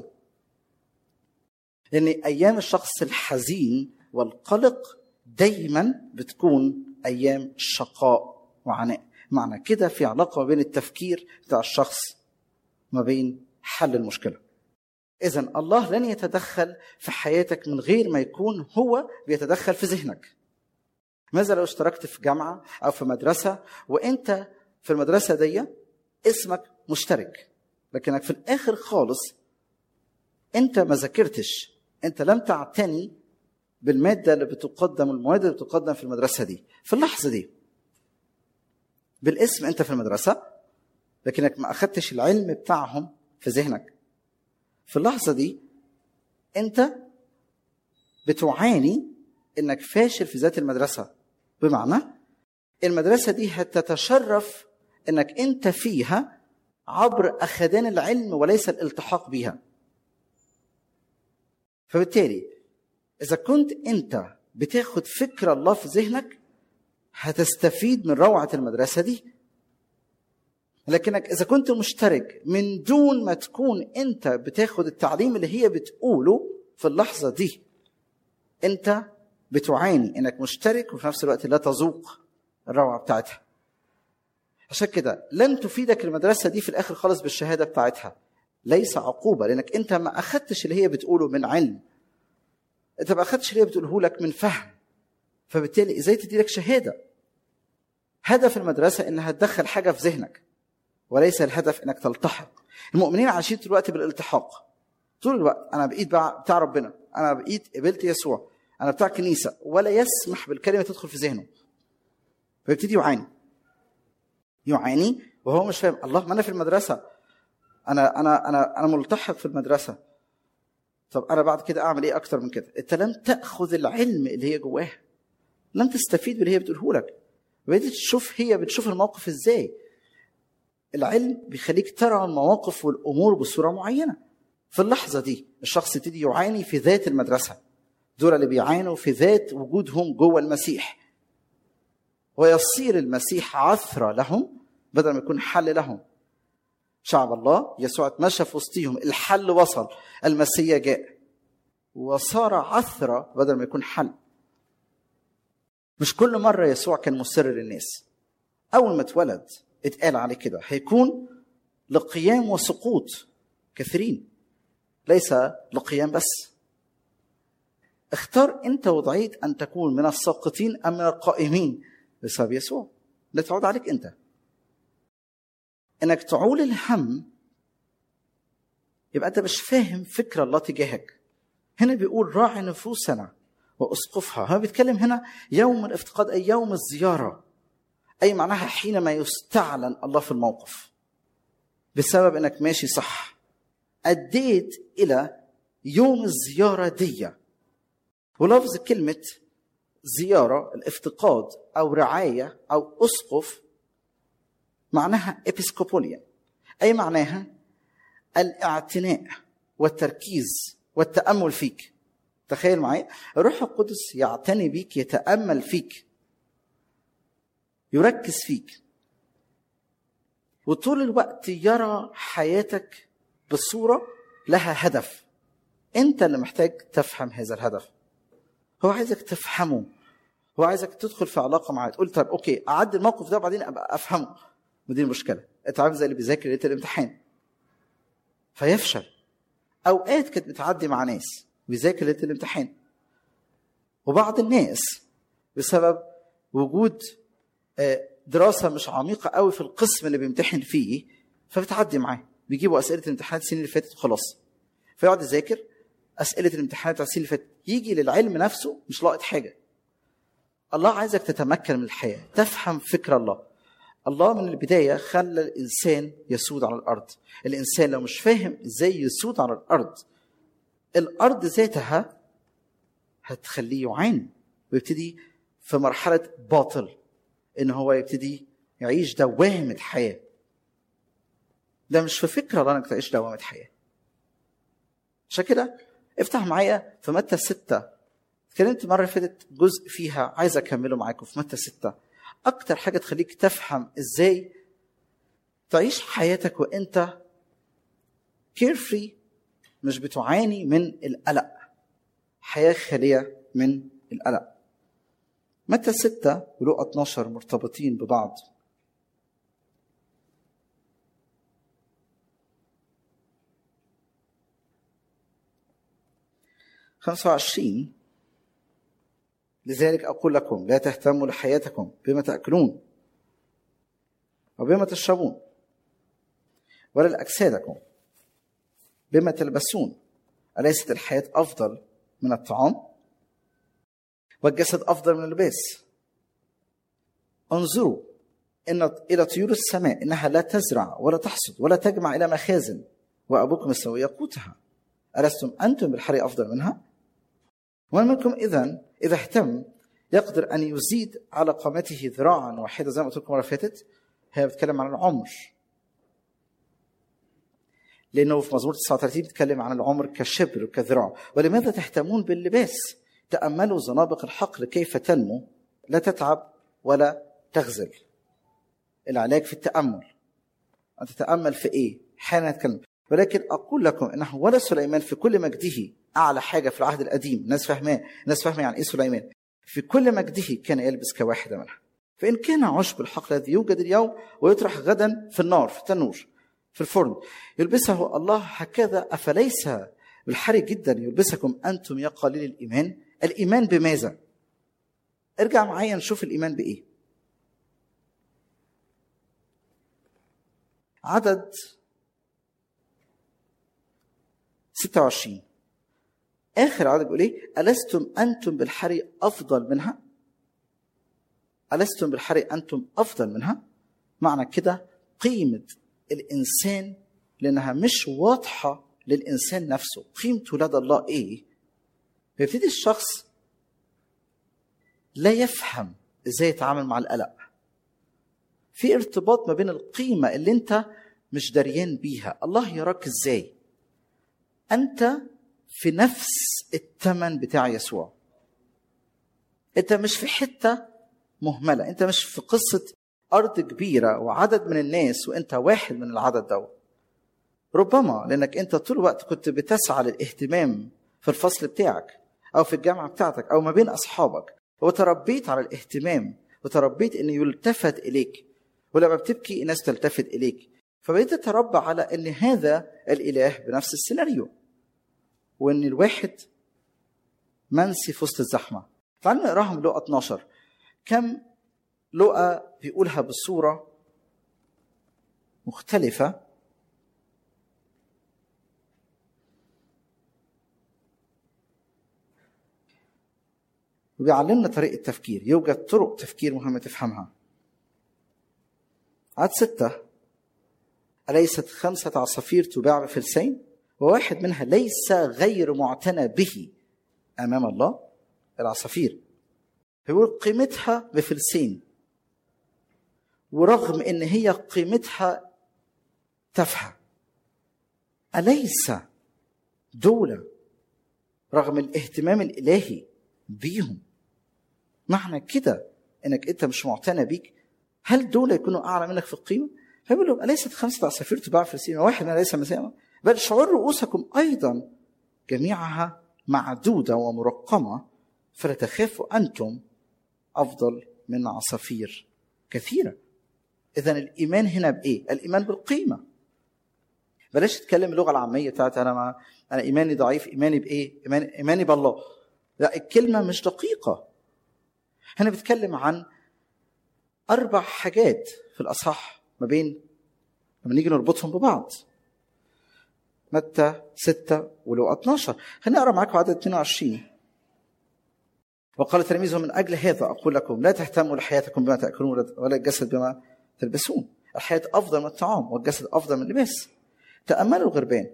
لان ايام الشخص الحزين والقلق دايما بتكون ايام شقاء وعناء معنى كده في علاقه ما بين التفكير بتاع الشخص ما بين حل المشكله اذا الله لن يتدخل في حياتك من غير ما يكون هو بيتدخل في ذهنك ماذا لو اشتركت في جامعه او في مدرسه وانت في المدرسه دي اسمك مشترك لكنك في الاخر خالص انت ما ذاكرتش انت لم تعتني بالماده اللي بتقدم المواد اللي بتقدم في المدرسه دي في اللحظه دي بالاسم انت في المدرسه لكنك ما اخدتش العلم بتاعهم في ذهنك في اللحظه دي انت بتعاني انك فاشل في ذات المدرسه بمعنى المدرسه دي هتتشرف انك انت فيها عبر اخذان العلم وليس الالتحاق بها فبالتالي اذا كنت انت بتاخد فكره الله في ذهنك هتستفيد من روعه المدرسه دي لكنك اذا كنت مشترك من دون ما تكون انت بتاخد التعليم اللي هي بتقوله في اللحظه دي انت بتعاني انك مشترك وفي نفس الوقت لا تذوق الروعه بتاعتها عشان كده لن تفيدك المدرسه دي في الاخر خالص بالشهاده بتاعتها ليس عقوبه لانك انت ما اخدتش اللي هي بتقوله من علم انت ما اخدتش اللي هي بتقوله لك من فهم فبالتالي ازاي تدي لك شهاده هدف المدرسه انها تدخل حاجه في ذهنك وليس الهدف انك تلتحق المؤمنين عايشين طول الوقت بالالتحاق طول الوقت انا بقيت بتاع ربنا انا بقيت قبلت يسوع انا بتاع كنيسه ولا يسمح بالكلمه تدخل في ذهنه فيبتدي يعاني يعاني وهو مش فاهم الله ما انا في المدرسه انا انا انا انا ملتحق في المدرسه طب انا بعد كده اعمل ايه اكتر من كده انت لم تاخذ العلم اللي هي جواها لم تستفيد باللي هي بتقوله لك بدأت تشوف هي بتشوف الموقف ازاي العلم بيخليك ترى المواقف والامور بصوره معينه في اللحظه دي الشخص يبتدي يعاني في ذات المدرسه دول اللي بيعانوا في ذات وجودهم جوه المسيح ويصير المسيح عثرة لهم بدل ما يكون حل لهم شعب الله يسوع اتمشى في وسطهم الحل وصل المسيا جاء وصار عثرة بدل ما يكون حل مش كل مرة يسوع كان مسر للناس اول ما اتولد اتقال عليه كده هيكون لقيام وسقوط كثيرين ليس لقيام بس اختار انت وضعيت ان تكون من الساقطين ام من القائمين بسبب يسوع لا تعود عليك انت انك تعول الهم يبقى انت مش فاهم فكر الله تجاهك هنا بيقول راعي نفوسنا واسقفها هو بيتكلم هنا يوم الافتقاد اي يوم الزياره اي معناها حينما يستعلن الله في الموقف بسبب انك ماشي صح اديت الى يوم الزياره دي ولفظ كلمه زياره الافتقاد او رعايه او اسقف معناها ابيسكوبوليا اي معناها الاعتناء والتركيز والتامل فيك تخيل معايا الروح القدس يعتني بيك يتامل فيك يركز فيك وطول الوقت يرى حياتك بصوره لها هدف انت اللي محتاج تفهم هذا الهدف هو عايزك تفهمه هو عايزك تدخل في علاقه معاه تقول طب اوكي اعدي الموقف ده وبعدين ابقى افهمه ودي المشكله انت عامل زي اللي بيذاكر ليله الامتحان فيفشل اوقات كانت بتعدي مع ناس بيذاكر ليله الامتحان وبعض الناس بسبب وجود دراسه مش عميقه قوي في القسم اللي بيمتحن فيه فبتعدي معاه بيجيبوا اسئله الامتحانات السنين اللي فاتت وخلاص فيقعد يذاكر اسئله الامتحانات بتاع السنين اللي فاتت يجي للعلم نفسه مش لاقط حاجه الله عايزك تتمكن من الحياه تفهم فكر الله الله من البدايه خلى الانسان يسود على الارض الانسان لو مش فاهم ازاي يسود على الارض الارض ذاتها هتخليه يعاني ويبتدي في مرحله باطل ان هو يبتدي يعيش دوامه حياه ده مش في فكره الله انك تعيش دوامه حياه عشان كده افتح معايا في متى ستة اتكلمت مرة فاتت جزء فيها عايز أكمله معاكم في متى ستة أكتر حاجة تخليك تفهم إزاي تعيش حياتك وأنت كير فري مش بتعاني من القلق حياة خالية من القلق متى ستة ولقى 12 مرتبطين ببعض خمسة وعشرين لذلك أقول لكم لا تهتموا لحياتكم بما تأكلون وبما تشربون ولا لأجسادكم بما تلبسون أليست الحياة أفضل من الطعام والجسد أفضل من اللباس انظروا إن إلى طيور السماء إنها لا تزرع ولا تحصد ولا تجمع إلى مخازن وأبوكم السماوي يقوتها ألستم أنتم بالحري أفضل منها؟ ومن منكم إذا إذا اهتم يقدر أن يزيد على قامته ذراعا واحدة زي ما قلت لكم مرة فاتت هي بتتكلم عن العمر لأنه في مزمور 39 بيتكلم عن العمر كشبر وكذراع ولماذا تهتمون باللباس تأملوا زنابق الحقل كيف تنمو لا تتعب ولا تغزل العلاج في التأمل أن تتأمل في إيه حين نتكلم ولكن أقول لكم أنه ولا سليمان في كل مجده أعلى حاجة في العهد القديم الناس فاهماه الناس فاهمة يعني إيه سليمان في كل مجده كان يلبس كواحدة منها فإن كان عشب الحقل الذي يوجد اليوم ويطرح غدا في النار في التنور في الفرن يلبسه الله هكذا أفليس بالحري جدا يلبسكم أنتم يا قليل الإيمان الإيمان بماذا ارجع معايا نشوف الإيمان بإيه عدد 26 آخر عدد بيقول إيه ألستم أنتم بالحري أفضل منها ألستم بالحري أنتم أفضل منها معنى كده قيمة الإنسان لأنها مش واضحة للإنسان نفسه قيمته لدى الله إيه فيبتدي الشخص لا يفهم ازاي يتعامل مع القلق في ارتباط ما بين القيمة اللي انت مش دريان بيها الله يراك ازاي انت في نفس الثمن بتاع يسوع انت مش في حتة مهملة انت مش في قصة ارض كبيرة وعدد من الناس وانت واحد من العدد ده ربما لانك انت طول الوقت كنت بتسعى للاهتمام في الفصل بتاعك او في الجامعة بتاعتك او ما بين اصحابك وتربيت على الاهتمام وتربيت ان يلتفت اليك ولما بتبكي الناس تلتفت اليك فبقيت تتربى على ان هذا الاله بنفس السيناريو وان الواحد منسي في وسط الزحمه تعالوا نقراها من لقا 12 كم لقا بيقولها بصوره مختلفه وبيعلمنا طريقة تفكير يوجد طرق تفكير مهمة تفهمها عدد ستة أليست خمسة عصافير تباع بفلسين وواحد منها ليس غير معتنى به أمام الله العصافير بيقول قيمتها بفلسين ورغم ان هي قيمتها تافهه اليس دول رغم الاهتمام الالهي بيهم معنى كده انك انت مش معتنى بيك هل دول يكونوا اعلى منك في القيمه؟ فيقول لهم اليست خمسه عصافير تباع في السين واحد من ليس مسيحا بل شعور رؤوسكم ايضا جميعها معدوده ومرقمه فلا تخافوا انتم افضل من عصافير كثيره اذا الايمان هنا بايه؟ الايمان بالقيمه بلاش تتكلم اللغه العاميه بتاعت انا ما انا ايماني ضعيف ايماني بايه؟ ايماني, إيماني بالله لا الكلمه مش دقيقه هنا بيتكلم عن اربع حاجات في الاصح ما بين لما نيجي نربطهم ببعض متى 6 ولو 12 خليني اقرا معاكم عدد 22 وقال تلاميذه من اجل هذا اقول لكم لا تهتموا لحياتكم بما تاكلون ولا الجسد بما تلبسون الحياه افضل من الطعام والجسد افضل من اللباس تاملوا الغربان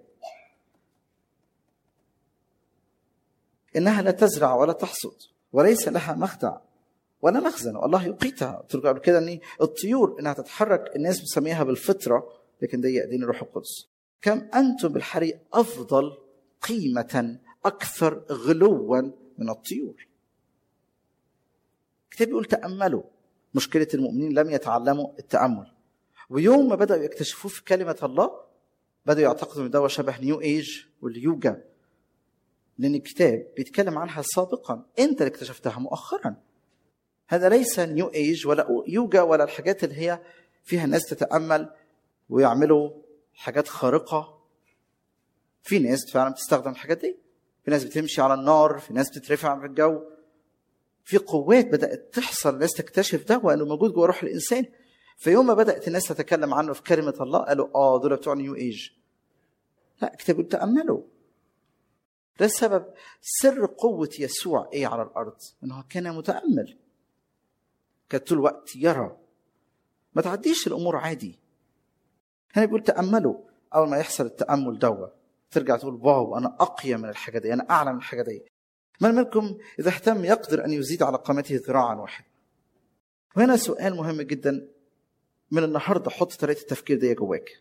انها لا تزرع ولا تحصد وليس لها مخدع ولا مخزن والله يقيتها ترجع كده ان الطيور انها تتحرك الناس مسميها بالفطره لكن ده يأذين الروح القدس كم انتم بالحري افضل قيمه اكثر غلوا من الطيور الكتاب بيقول تاملوا مشكله المؤمنين لم يتعلموا التامل ويوم ما بداوا يكتشفوه في كلمه الله بداوا يعتقدوا ان ده شبه نيو ايج واليوجا لان الكتاب بيتكلم عنها سابقا انت اللي اكتشفتها مؤخرا هذا ليس نيو ايج ولا يوجا ولا الحاجات اللي هي فيها الناس تتامل ويعملوا حاجات خارقه في ناس فعلا بتستخدم الحاجات دي في ناس بتمشي على النار في ناس بتترفع في الجو في قوات بدات تحصل الناس تكتشف ده وانه موجود جوه روح الانسان فيوم ما بدات الناس تتكلم عنه في كلمه الله قالوا اه دول بتوع نيو ايج لا الكتاب تاملوا ده السبب سر قوة يسوع ايه على الأرض؟ إنه كان متأمل. كان طول الوقت يرى. ما تعديش الأمور عادي. هنا بيقول تأملوا أول ما يحصل التأمل دوا ترجع تقول واو أنا أقيم من الحاجة دي، أنا أعلى من الحاجة دي. من منكم إذا اهتم يقدر أن يزيد على قامته ذراعا واحد. وهنا سؤال مهم جدا من النهارده حط طريقة التفكير دي جواك.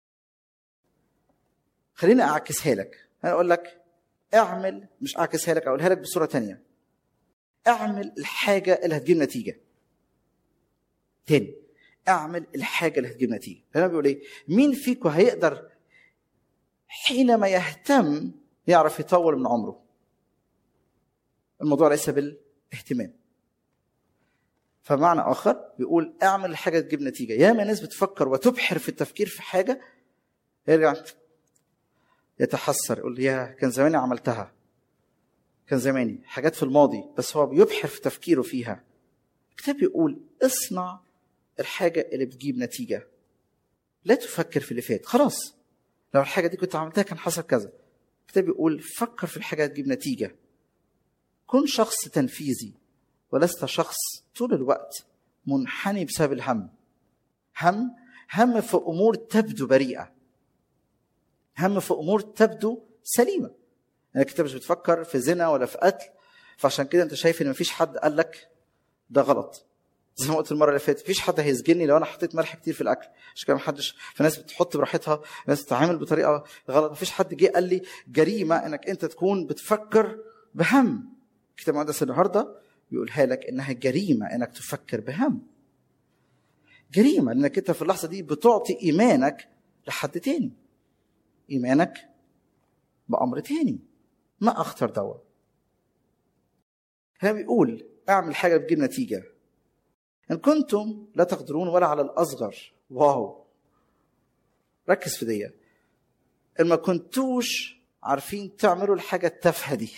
خليني أعكسها لك. أنا أقول لك اعمل مش اعكسها لك اقولها لك بصوره تانية اعمل الحاجه اللي هتجيب نتيجه تاني اعمل الحاجه اللي هتجيب نتيجه هنا بيقول ايه مين فيكم هيقدر حينما يهتم يعرف يطول من عمره الموضوع ليس بالاهتمام فمعنى اخر بيقول اعمل الحاجه تجيب نتيجه ياما ناس بتفكر وتبحر في التفكير في حاجه يرجع يتحسر يقول يا كان زماني عملتها كان زماني حاجات في الماضي بس هو بيبحر في تفكيره فيها الكتاب بيقول اصنع الحاجة اللي بتجيب نتيجة لا تفكر في اللي فات خلاص لو الحاجة دي كنت عملتها كان حصل كذا الكتاب بيقول فكر في الحاجة تجيب نتيجة كن شخص تنفيذي ولست شخص طول الوقت منحني بسبب الهم هم هم في أمور تبدو بريئة هم في امور تبدو سليمه انك انت مش بتفكر في زنا ولا في قتل فعشان كده انت شايف ان مفيش حد قال لك ده غلط زي ما قلت المره اللي فاتت مفيش حد هيسجني لو انا حطيت ملح كتير في الاكل عشان كده محدش في ناس بتحط براحتها ناس بتتعامل بطريقه غلط مفيش حد جه قال لي جريمه انك انت تكون بتفكر بهم الكتاب المقدس النهارده بيقولها لك انها جريمه انك تفكر بهم جريمه لانك انت في اللحظه دي بتعطي ايمانك لحد تاني ايمانك بامر تاني ما اخطر دوا هنا بيقول اعمل حاجه بتجيب نتيجه إن كنتم لا تقدرون ولا على الأصغر واو ركز في دي إن ما كنتوش عارفين تعملوا الحاجة التافهة دي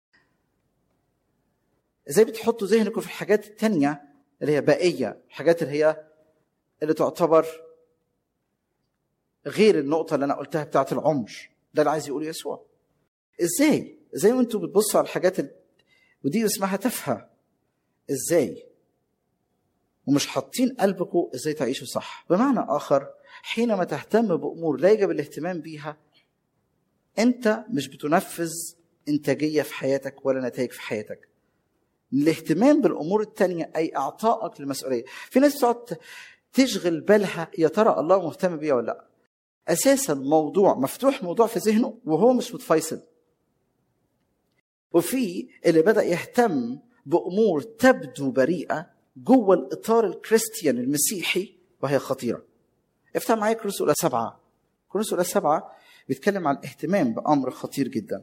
ازاي بتحطوا ذهنكم في الحاجات التانية اللي هي باقية الحاجات اللي هي اللي تعتبر غير النقطة اللي أنا قلتها بتاعت العمر ده اللي عايز يقوله يسوع ازاي ازاي وانتوا بتبصوا على الحاجات ال... ودي اسمها تافهة ازاي ومش حاطين قلبكم ازاي تعيشوا صح بمعنى اخر حينما تهتم بامور لا يجب الاهتمام بيها انت مش بتنفذ انتاجيه في حياتك ولا نتائج في حياتك الاهتمام بالامور التانية اي اعطائك للمسؤوليه في ناس بتقعد تشغل بالها يا ترى الله مهتم بيا ولا لا اساسا موضوع مفتوح موضوع في ذهنه وهو مش متفيصل وفي اللي بدا يهتم بامور تبدو بريئه جوه الاطار الكريستيان المسيحي وهي خطيره افتح معايا كورنثوس الاولى سبعه كورنثوس الاولى سبعه بيتكلم عن الاهتمام بامر خطير جدا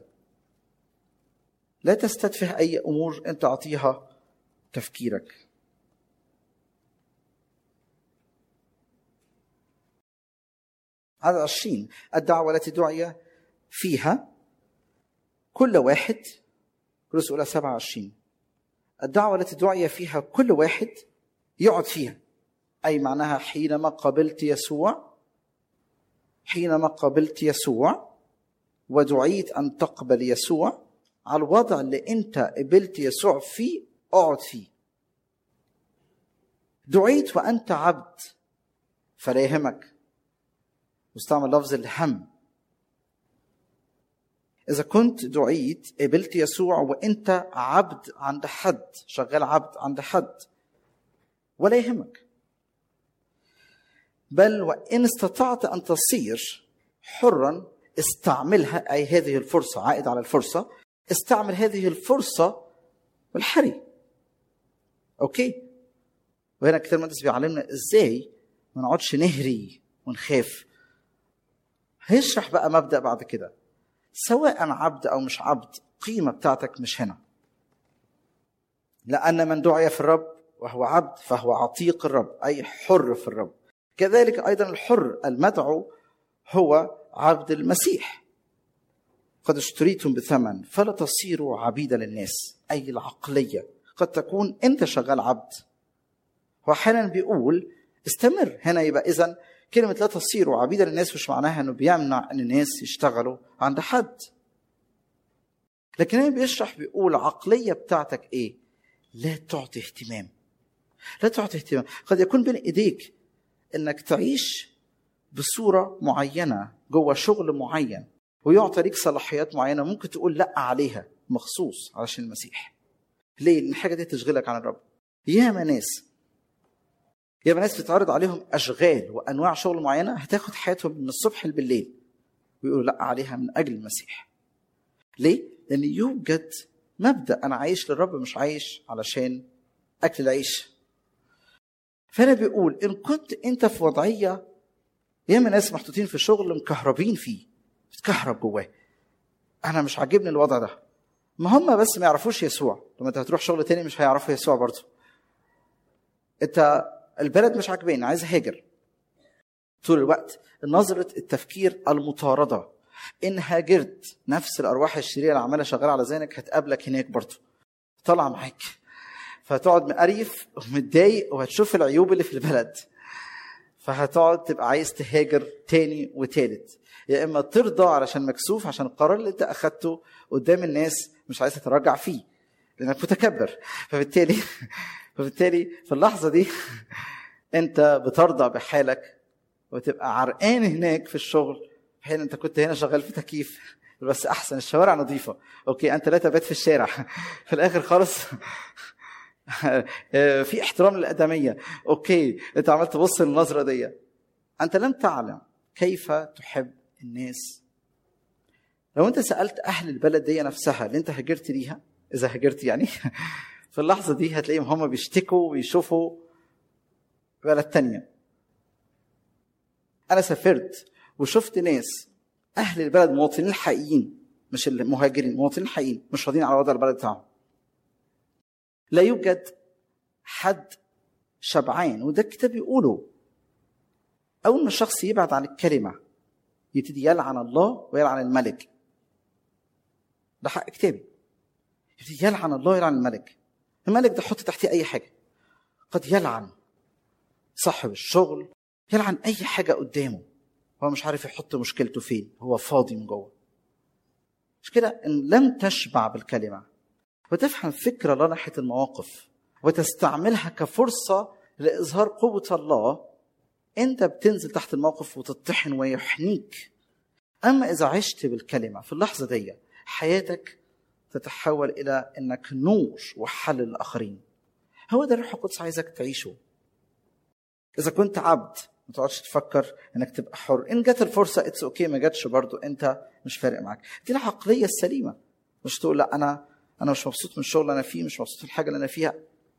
لا تستدفه اي امور انت تعطيها تفكيرك عدد عشرين الدعوة التي دعي فيها كل واحد كورنثوس الاولى سبعة وعشرين الدعوة التي دعي فيها كل واحد يقعد فيها أي معناها حينما قبلت يسوع حينما قبلت يسوع ودعيت أن تقبل يسوع على الوضع اللي أنت قبلت يسوع فيه اقعد فيه دعيت وأنت عبد فلا يهمك مستعمل لفظ الهم إذا كنت دعيت قبلت يسوع وأنت عبد عند حد شغال عبد عند حد ولا يهمك بل وإن استطعت أن تصير حرا استعملها أي هذه الفرصة عائد على الفرصة استعمل هذه الفرصة بالحري أوكي وهنا كتاب المقدس بيعلمنا إزاي ما نقعدش نهري ونخاف هيشرح بقى مبدأ بعد كده سواء عبد او مش عبد قيمه بتاعتك مش هنا لان من دعي في الرب وهو عبد فهو عتيق الرب اي حر في الرب كذلك ايضا الحر المدعو هو عبد المسيح قد اشتريتم بثمن فلا تصيروا عبيدا للناس اي العقليه قد تكون انت شغال عبد واحيانا بيقول استمر هنا يبقى اذا كلمة لا تصيروا عبيدا للناس مش معناها انه بيمنع ان الناس يشتغلوا عند حد. لكن هنا بيشرح بيقول عقلية بتاعتك ايه؟ لا تعطي اهتمام. لا تعطي اهتمام، قد يكون بين ايديك انك تعيش بصورة معينة جوه شغل معين ويعطى ليك صلاحيات معينة ممكن تقول لا عليها مخصوص علشان المسيح. ليه؟ لأن الحاجة دي تشغلك عن الرب. ياما ناس يبقى ناس بتتعرض عليهم اشغال وانواع شغل معينه هتاخد حياتهم من الصبح بالليل ويقولوا لا عليها من اجل المسيح. ليه؟ لان يوجد مبدا انا عايش للرب مش عايش علشان اكل العيش. فانا بيقول ان كنت انت في وضعيه ياما ناس محطوطين في شغل مكهربين فيه بتكهرب جواه. انا مش عاجبني الوضع ده. ما هم بس ما يعرفوش يسوع، لما انت هتروح شغل تاني مش هيعرفوا يسوع برضه. انت البلد مش عاجباني عايز اهاجر طول الوقت نظرة التفكير المطاردة إن هاجرت نفس الأرواح الشريرة اللي عمالة شغالة على ذهنك هتقابلك هناك برضه طالعة معاك فهتقعد مقريف ومتضايق وهتشوف العيوب اللي في البلد فهتقعد تبقى عايز تهاجر تاني وتالت يا إما ترضى علشان مكسوف عشان القرار اللي أنت أخدته قدام الناس مش عايز تتراجع فيه لأنك متكبر فبالتالي فبالتالي في اللحظه دي انت بترضى بحالك وتبقى عرقان هناك في الشغل في حين انت كنت هنا شغال في تكييف بس احسن الشوارع نظيفه اوكي انت لا تبات في الشارع في الاخر خالص في احترام للادميه اوكي انت عمال تبص للنظره دي انت لم تعلم كيف تحب الناس لو انت سالت اهل البلد دي نفسها اللي انت هاجرت ليها اذا هاجرت يعني في اللحظة دي هتلاقيهم هم بيشتكوا ويشوفوا بلد تانية أنا سافرت وشفت ناس أهل البلد مواطنين الحقيقيين مش المهاجرين مواطنين الحقيقيين مش راضيين على وضع البلد بتاعهم لا يوجد حد شبعان وده الكتاب بيقوله اول ما الشخص يبعد عن الكلمه يبتدي يلعن الله ويلعن الملك ده حق كتابي يبتدي يلعن الله ويلعن الملك الملك ده حط تحتيه اي حاجه قد يلعن صاحب الشغل يلعن اي حاجه قدامه هو مش عارف يحط مشكلته فين هو فاضي من جوه مش كده ان لم تشبع بالكلمه وتفهم فكره الله ناحيه المواقف وتستعملها كفرصه لاظهار قوه الله انت بتنزل تحت الموقف وتطحن ويحنيك اما اذا عشت بالكلمه في اللحظه دي حياتك تتحول الى انك نور وحل للاخرين هو ده الروح القدس عايزك تعيشه اذا كنت عبد ما تقعدش تفكر انك تبقى حر ان جت الفرصه اتس اوكي ما جاتش برضو انت مش فارق معاك دي العقليه السليمه مش تقول لا انا انا مش مبسوط من الشغل اللي انا فيه مش مبسوط من الحاجه اللي انا فيها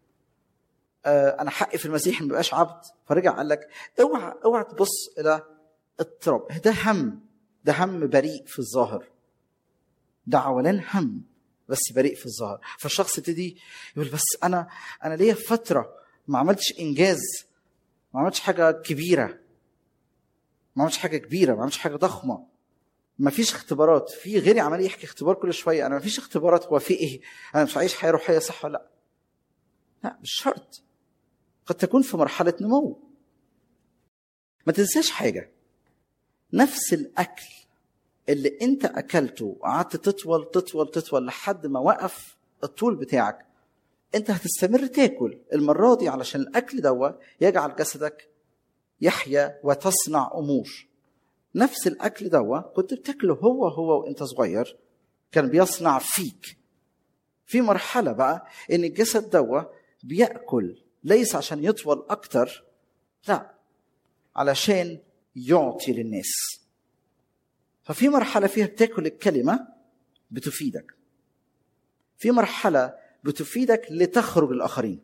آه انا حقي في المسيح ما بقاش عبد فرجع قال لك اوعى اوعى تبص الى اضطراب ده هم ده هم بريء في الظاهر ده عولان هم بس بريء في الظاهر فالشخص يبتدي يقول بس انا انا ليا فتره ما عملتش انجاز ما عملتش حاجه كبيره ما عملتش حاجه كبيره ما عملتش حاجه ضخمه ما فيش اختبارات في غيري عمال يحكي اختبار كل شويه انا ما فيش اختبارات هو في ايه انا مش عايش حياه روحيه صح ولا لا لا مش شرط قد تكون في مرحله نمو ما تنساش حاجه نفس الاكل اللي انت اكلته وقعدت تطول تطول تطول لحد ما وقف الطول بتاعك انت هتستمر تاكل المره دي علشان الاكل دوا يجعل جسدك يحيا وتصنع امور نفس الاكل دوا كنت بتاكله هو هو وانت صغير كان بيصنع فيك في مرحله بقى ان الجسد دوا بياكل ليس عشان يطول اكتر لا علشان يعطي للناس ففي مرحله فيها بتاكل الكلمه بتفيدك في مرحله بتفيدك لتخرج للاخرين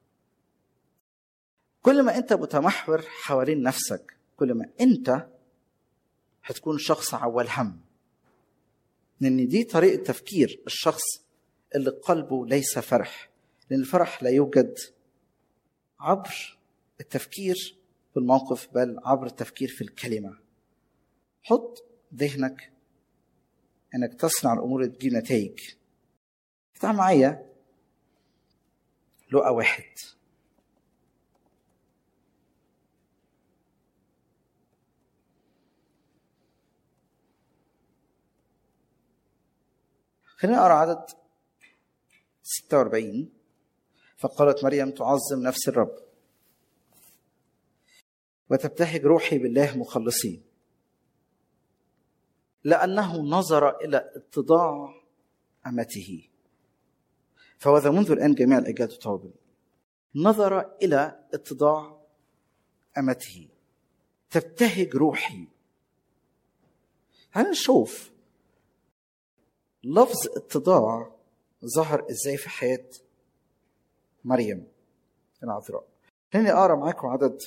كل ما انت متمحور حوالين نفسك كل ما انت هتكون شخص عوال هم لان دي طريقه تفكير الشخص اللي قلبه ليس فرح لان الفرح لا يوجد عبر التفكير في الموقف بل عبر التفكير في الكلمه حط ذهنك انك تصنع الامور اللي تجيب نتائج افتح معايا لقى واحد خلينا نقرا عدد 46 فقالت مريم تعظم نفس الرب وتبتهج روحي بالله مخلصين لأنه نظر إلى اتضاع أمته فوذا منذ الآن جميع الأجيال تطاوب نظر إلى اتضاع أمته تبتهج روحي تعالوا نشوف لفظ اتضاع ظهر ازاي في حياة مريم العذراء خليني اقرا معاكم عدد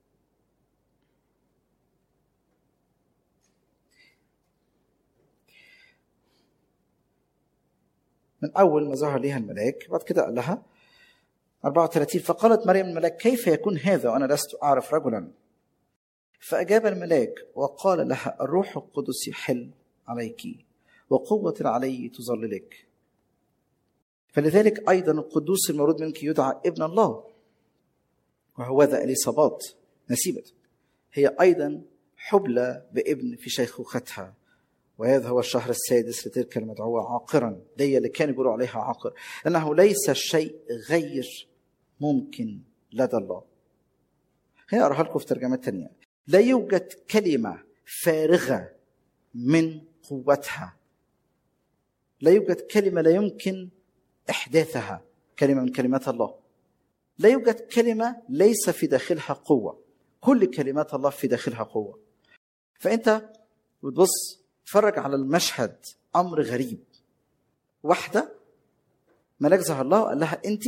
من أول ما ظهر ليها الملاك بعد كده قال لها 34 فقالت مريم الملاك كيف يكون هذا وأنا لست أعرف رجلا فأجاب الملاك وقال لها الروح القدس يحل عليك وقوة علي تظللك فلذلك أيضا القدوس المولود منك يدعى ابن الله وهو ذا إليصابات نسيبة هي أيضا حبلى بابن في شيخوختها وهذا هو الشهر السادس لتلك المدعوة عاقرا دي اللي كانوا يقولوا عليها عاقر لأنه ليس شيء غير ممكن لدى الله هي أقراها لكم في ترجمة تانية لا يوجد كلمة فارغة من قوتها لا يوجد كلمة لا يمكن إحداثها كلمة من كلمات الله لا يوجد كلمة ليس في داخلها قوة كل كلمات الله في داخلها قوة فأنت بتبص تتفرج على المشهد أمر غريب واحدة ملاك ظهر لها وقال لها أنت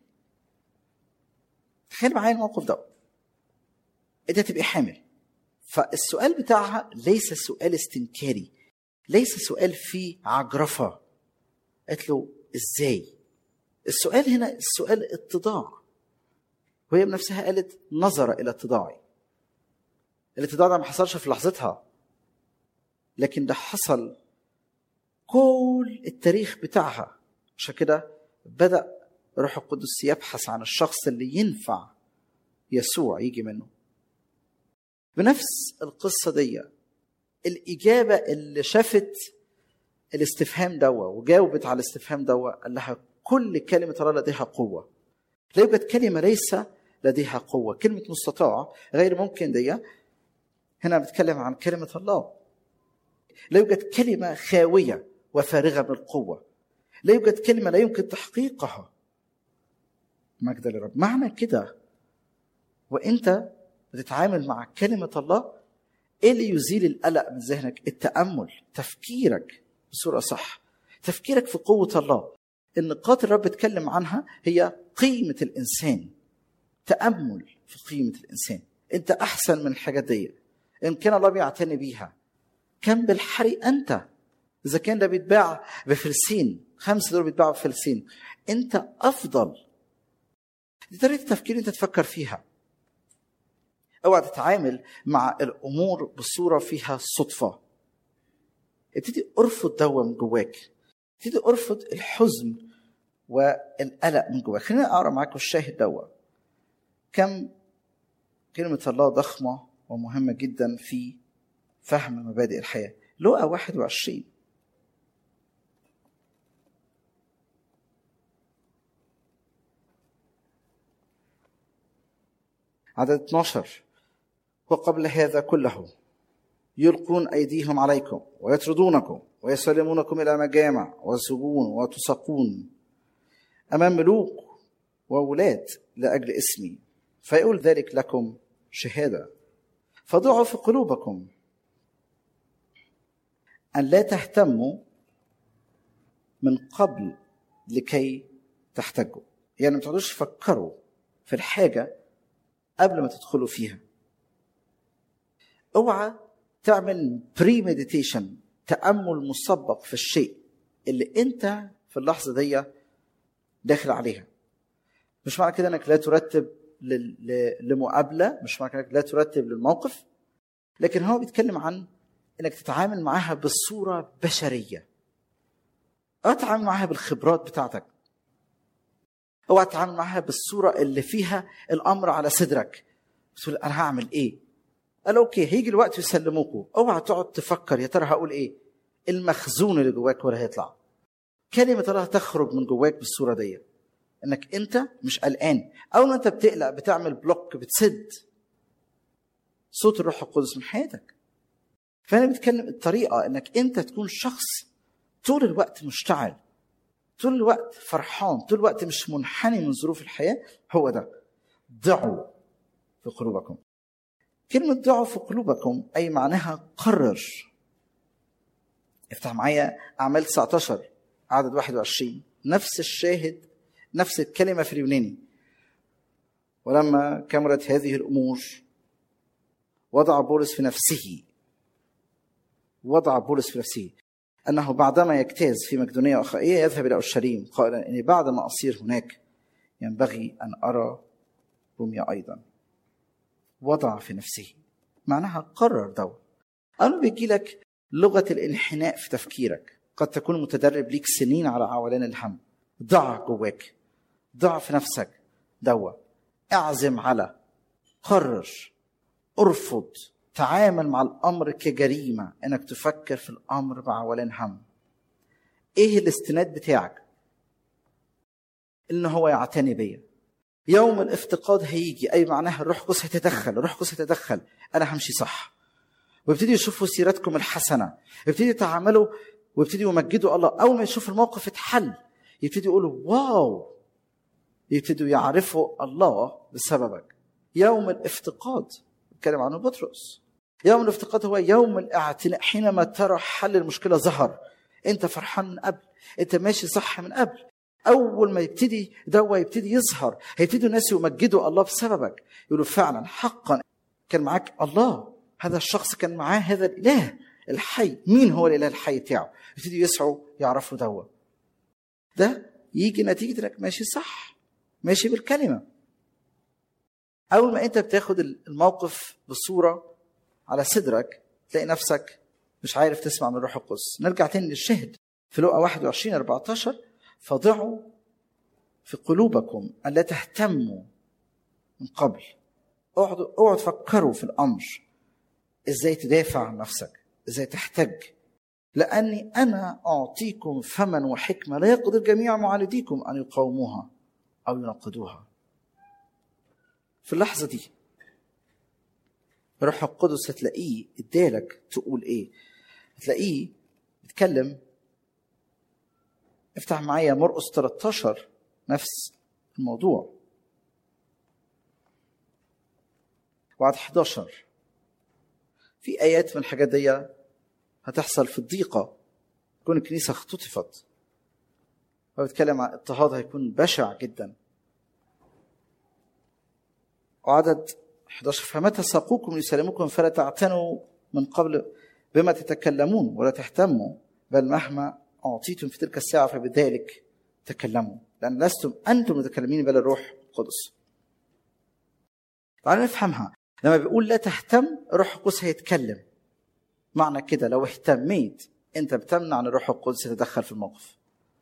تخيل معايا الموقف ده أنت تبقي حامل فالسؤال بتاعها ليس سؤال استنكاري ليس سؤال فيه عجرفة قالت له ازاي السؤال هنا السؤال اتضاع وهي بنفسها قالت نظر الى اتضاعي الاتضاع ده ما حصلش في لحظتها لكن ده حصل كل التاريخ بتاعها عشان كده بدا الروح القدس يبحث عن الشخص اللي ينفع يسوع يجي منه بنفس القصه دي الاجابه اللي شافت الاستفهام دوا وجاوبت على الاستفهام دوا قال لها كل كلمه الله لديها قوه لا يوجد كلمه ليس لديها قوه كلمه مستطاع غير ممكن دي هنا بتكلم عن كلمه الله لا يوجد كلمه خاويه وفارغه من القوه لا يوجد كلمه لا يمكن تحقيقها مجد للرب معنى كده وانت بتتعامل مع كلمه الله ايه اللي يزيل القلق من ذهنك التامل تفكيرك بصوره صح تفكيرك في قوه الله النقاط الرب اتكلم عنها هي قيمه الانسان تامل في قيمه الانسان انت احسن من الحاجات دي ان كان الله بيعتني بيها كم بالحري انت اذا كان ده بيتباع بفلسين خمسة دول بيتباعوا بفلسين انت افضل دي طريقه التفكير انت تفكر فيها اوعى تتعامل مع الامور بصوره فيها صدفه ابتدي ارفض دوا من جواك ابتدي ارفض الحزن والقلق من جواك خليني اقرا معاكم الشاهد دوا كم كلمه الله ضخمه ومهمه جدا في فهم مبادئ الحياه لقى 21 عدد 12 وقبل هذا كله يلقون أيديهم عليكم ويطردونكم ويسلمونكم إلى مجامع وسجون وتسقون أمام ملوك وولاة لأجل اسمي فيقول ذلك لكم شهادة فضعوا في قلوبكم أن لا تهتموا من قبل لكي تحتجوا يعني ما تقعدوش تفكروا في الحاجة قبل ما تدخلوا فيها اوعى تعمل بري مديتيشن تامل مسبق في الشيء اللي انت في اللحظه دي داخل عليها مش معنى كده انك لا ترتب لمقابله مش معنى كده انك لا ترتب للموقف لكن هو بيتكلم عن انك تتعامل معاها بصوره بشريه اوعى تتعامل معاها بالخبرات بتاعتك اوعى تتعامل معاها بالصوره اللي فيها الامر على صدرك بتقول انا هعمل ايه قال اوكي هيجي الوقت يسلموكوا اوعى تقعد تفكر يا ترى هقول ايه المخزون اللي جواك ولا هيطلع كلمة الله تخرج من جواك بالصورة دي انك انت مش قلقان اول ما انت بتقلق بتعمل بلوك بتسد صوت الروح القدس من حياتك فانا بتكلم الطريقة انك انت تكون شخص طول الوقت مشتعل طول الوقت فرحان طول الوقت مش منحني من ظروف الحياة هو ده ضعوا في قلوبكم كلمة ضعوا في قلوبكم أي معناها قرر افتح معايا أعمال 19 عدد 21 نفس الشاهد نفس الكلمة في اليوناني ولما كملت هذه الأمور وضع بولس في نفسه وضع بولس في نفسه أنه بعدما يجتاز في مقدونية وأخائية يذهب إلى أورشليم قائلا إني بعدما أصير هناك ينبغي أن أرى روميا أيضا وضع في نفسه معناها قرر دور أنا بيجي لك لغة الانحناء في تفكيرك قد تكون متدرب ليك سنين على عولان الهم ضع جواك ضع في نفسك دوا اعزم على قرر ارفض تعامل مع الامر كجريمه انك تفكر في الامر بعولان هم ايه الاستناد بتاعك ان هو يعتني بيا يوم الافتقاد هيجي اي معناها الروح القدس هيتدخل الروح القدس هيتدخل انا همشي صح ويبتدي يشوفوا سيرتكم الحسنه يبتدي يتعاملوا ويبتدي يمجدوا الله اول ما يشوف الموقف اتحل يبتدي يقولوا واو يبتدوا يعرفوا الله بسببك يوم الافتقاد اتكلم عنه بطرس يوم الافتقاد هو يوم الاعتناء حينما ترى حل المشكله ظهر انت فرحان من قبل انت ماشي صح من قبل اول ما يبتدي دوا يبتدي يظهر هيبتدوا الناس يمجدوا الله بسببك يقولوا فعلا حقا كان معاك الله هذا الشخص كان معاه هذا الاله الحي مين هو الاله الحي بتاعه يبتدوا يسعوا يعرفوا دوا ده يجي نتيجه انك ماشي صح ماشي بالكلمه اول ما انت بتاخد الموقف بصوره على صدرك تلاقي نفسك مش عارف تسمع من الروح القدس نرجع تاني للشهد في لقا 21 14 فضعوا في قلوبكم ألا تهتموا من قبل اقعدوا اقعدوا تفكروا في الأمر ازاي تدافع عن نفسك ازاي تحتج لأني أنا أعطيكم فما وحكمة لا يقدر جميع معانديكم أن يقاوموها أو ينقضوها في اللحظة دي الروح القدس هتلاقيه ادالك تقول ايه هتلاقيه يتكلم افتح معايا مرقس 13 نفس الموضوع وعد 11 في ايات من الحاجات دي هتحصل في الضيقه تكون الكنيسه اختطفت هو بيتكلم عن اضطهاد هيكون بشع جدا وعدد 11 فمتى ساقوكم ليسلموكم فلا تعتنوا من قبل بما تتكلمون ولا تهتموا بل مهما أعطيتم في تلك الساعة فبذلك تكلموا لأن لستم أنتم متكلمين بل الروح القدس تعالوا نفهمها لما بيقول لا تهتم الروح القدس هيتكلم معنى كده لو اهتميت انت بتمنع ان الروح القدس يتدخل في الموقف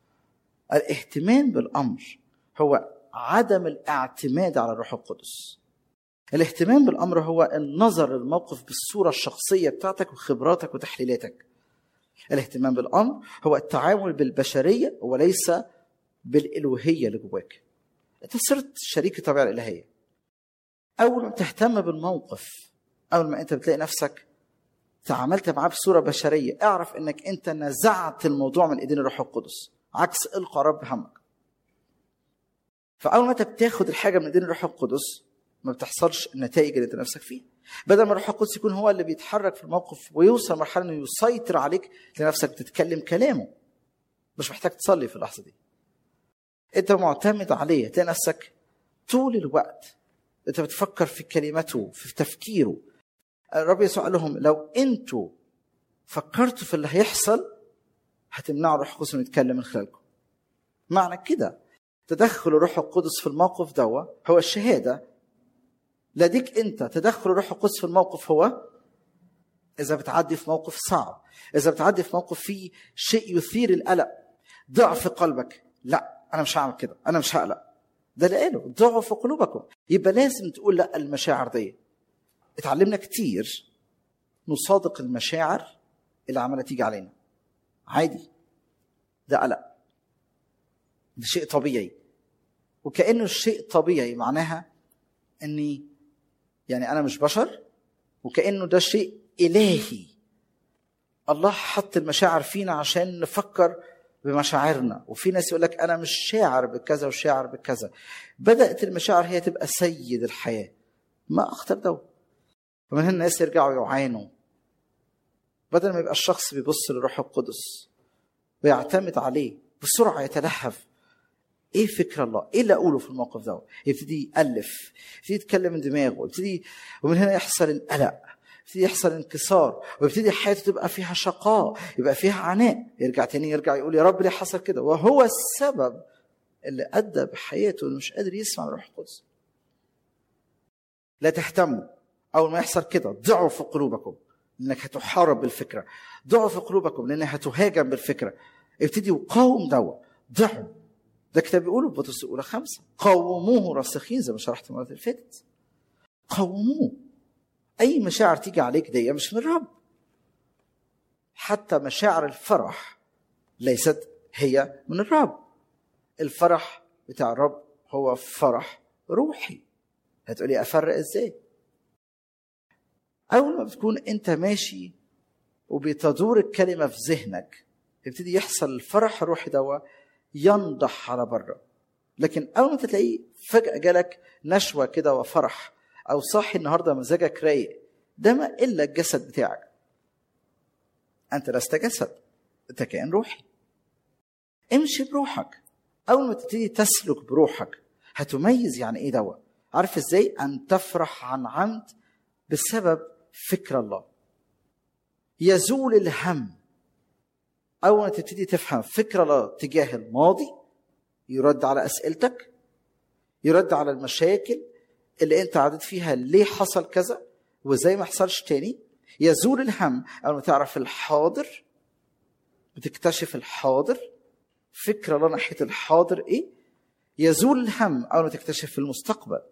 الاهتمام بالامر هو عدم الاعتماد على الروح القدس الاهتمام بالامر هو النظر للموقف بالصوره الشخصيه بتاعتك وخبراتك وتحليلاتك الاهتمام بالامر هو التعامل بالبشريه وليس بالالوهيه اللي جواك انت صرت شريك الطبيعه الالهيه اول ما تهتم بالموقف اول ما انت بتلاقي نفسك تعاملت معاه بصوره بشريه اعرف انك انت نزعت الموضوع من ايدين الروح القدس عكس القى رب همك فاول ما انت بتاخد الحاجه من ايدين الروح القدس ما بتحصلش النتائج اللي انت نفسك فيها بدل ما الروح القدس يكون هو اللي بيتحرك في الموقف ويوصل مرحله انه يسيطر عليك لنفسك تتكلم كلامه مش محتاج تصلي في اللحظه دي انت معتمد عليه تلاقي نفسك طول الوقت انت بتفكر في كلمته في تفكيره الرب يسوع قال لهم لو انتوا فكرتوا في اللي هيحصل هتمنعوا الروح القدس انه يتكلم من خلالكم معنى كده تدخل الروح القدس في الموقف دوا هو الشهاده لديك انت تدخل الروح القدس في الموقف هو اذا بتعدي في موقف صعب اذا بتعدي في موقف فيه شيء يثير القلق ضعف قلبك لا انا مش هعمل كده انا مش هقلق ده اللي قاله ضعوا في قلوبكم يبقى لازم تقول لا المشاعر دي اتعلمنا كتير نصادق المشاعر اللي عماله تيجي علينا عادي ده قلق ده شيء طبيعي وكانه الشيء طبيعي معناها اني يعني انا مش بشر وكانه ده شيء الهي الله حط المشاعر فينا عشان نفكر بمشاعرنا وفي ناس يقول لك انا مش شاعر بكذا وشاعر بكذا بدات المشاعر هي تبقى سيد الحياه ما اخطر ده ومن هنا الناس يرجعوا يعانوا بدل ما يبقى الشخص بيبص للروح القدس ويعتمد عليه بسرعه يتلهف ايه فكر الله؟ ايه اللي اقوله في الموقف ده؟ يبتدي يالف، يبتدي يتكلم من دماغه، يبتدي ومن هنا يحصل القلق، يبتدي يحصل انكسار، ويبتدي حياته تبقى فيها شقاء، يبقى فيها عناء، يرجع تاني يرجع يقول يا رب ليه حصل كده؟ وهو السبب اللي ادى بحياته انه مش قادر يسمع الروح القدس. لا تهتموا اول ما يحصل كده ضعوا في قلوبكم لانك هتحارب بالفكره، ضعوا في قلوبكم لانك هتهاجم بالفكره. ابتدي وقاوم دوا، ضعوا ده كتاب بيقوله في بطرس الاولى خمسه قوموه راسخين زي ما شرحت المره اللي فاتت قوموه اي مشاعر تيجي عليك دي مش من الرب حتى مشاعر الفرح ليست هي من الرب الفرح بتاع الرب هو فرح روحي هتقولي افرق ازاي اول ما بتكون انت ماشي وبتدور الكلمه في ذهنك يبتدي يحصل الفرح الروحي دوا ينضح على بره لكن اول ما تلاقيه فجاه جالك نشوه كده وفرح او صاحي النهارده مزاجك رايق ده ما الا الجسد بتاعك انت لست جسد انت كائن روحي امشي بروحك اول ما تبتدي تسلك بروحك هتميز يعني ايه دوا عارف ازاي ان تفرح عن عمد بسبب فكر الله يزول الهم اول ما تبتدي تفهم فكر الله تجاه الماضي يرد على اسئلتك يرد على المشاكل اللي انت عديت فيها ليه حصل كذا وازاي ما حصلش تاني يزول الهم اول ما تعرف الحاضر بتكتشف الحاضر فكره الله ناحيه الحاضر ايه يزول الهم اول ما تكتشف المستقبل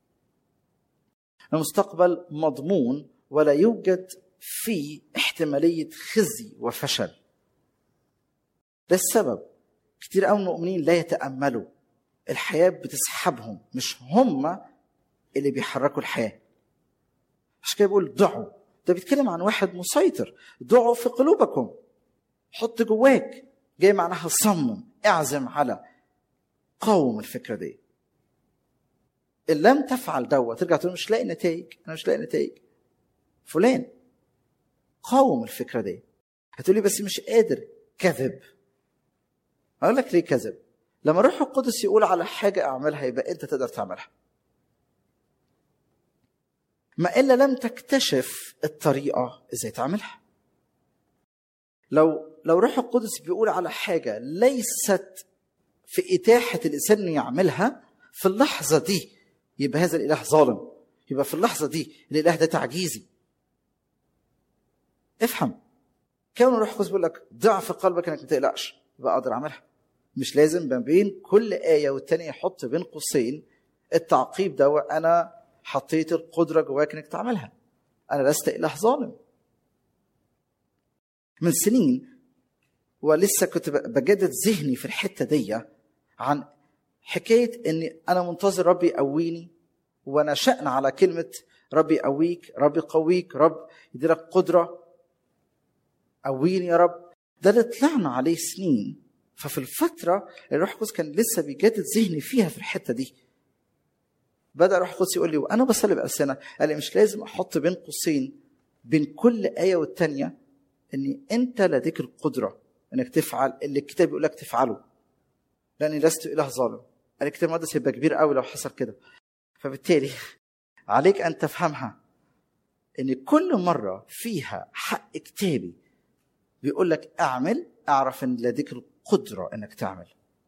المستقبل مضمون ولا يوجد فيه احتماليه خزي وفشل ده السبب كتير قوي المؤمنين لا يتاملوا الحياه بتسحبهم مش هم اللي بيحركوا الحياه عشان كده بيقول ضعوا ده بيتكلم عن واحد مسيطر ضعوا في قلوبكم حط جواك جاي معناها صمم اعزم على قاوم الفكره دي ان لم تفعل دوت ترجع تقول مش لاقي نتائج انا مش لاقي نتائج فلان قاوم الفكره دي هتقولي بس مش قادر كذب اقول لك ليه كذب لما الروح القدس يقول على حاجه اعملها يبقى انت تقدر تعملها ما الا لم تكتشف الطريقه ازاي تعملها لو لو روح القدس بيقول على حاجه ليست في اتاحه الانسان انه يعملها في اللحظه دي يبقى هذا الاله ظالم يبقى في اللحظه دي الاله ده تعجيزي افهم كون الروح القدس بيقول لك ضع في قلبك انك ما تقلقش يبقى اقدر اعملها مش لازم ما بين كل ايه والتانيه يحط بين قوسين التعقيب ده وانا حطيت القدره جواك انك تعملها انا لست اله ظالم من سنين ولسه كنت بجدد ذهني في الحته دي عن حكايه اني انا منتظر ربي يقويني وانا شأن على كلمه ربي يقويك ربي يقويك رب يديلك قدره قويني يا رب ده اللي طلعنا عليه سنين ففي الفتره الروح القدس كان لسه بيجدد ذهني فيها في الحته دي بدا الروح القدس يقول لي وانا بصلي بألسنة قال لي مش لازم احط بين قوسين بين كل ايه والتانيه ان انت لديك القدره انك تفعل اللي الكتاب يقول لك تفعله لاني لست اله ظالم قال الكتاب المقدس يبقى كبير قوي لو حصل كده فبالتالي عليك ان تفهمها ان كل مره فيها حق كتابي بيقول لك اعمل اعرف ان لديك القدره انك تعمل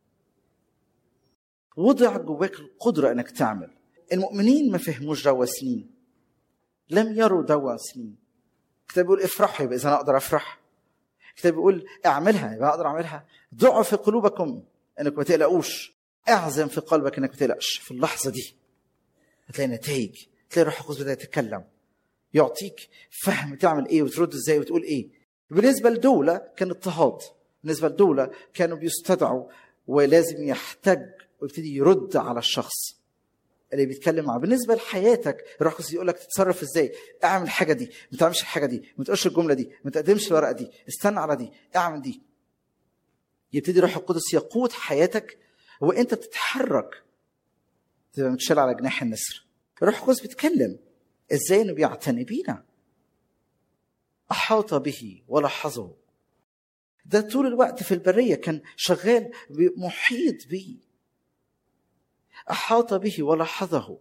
وضع جواك القدره انك تعمل المؤمنين ما فهموش دوا سنين لم يروا دوا سنين الكتاب بيقول افرحوا يبقى اذا انا اقدر افرح الكتاب بيقول اعملها يبقى اقدر اعملها ضعوا في قلوبكم انك ما تقلقوش اعزم في قلبك انك ما تقلقش في اللحظه دي هتلاقي نتائج تلاقي الروح القدس بدا يتكلم يعطيك فهم تعمل ايه وترد ازاي وتقول ايه بالنسبه لدوله كان اضطهاد بالنسبه لدوله كانوا بيستدعوا ولازم يحتج ويبتدي يرد على الشخص اللي بيتكلم معاه بالنسبه لحياتك الروح القدس يقول لك تتصرف ازاي اعمل الحاجه دي ما تعملش الحاجه دي ما تقولش الجمله دي ما تقدمش الورقه دي استنى على دي اعمل دي يبتدي الروح القدس يقود حياتك وانت بتتحرك تبقى متشال على جناح النسر الروح القدس بيتكلم ازاي انه بيعتني بينا احاط به ولاحظه ده طول الوقت في البريه كان شغال محيط بيه احاط به ولاحظه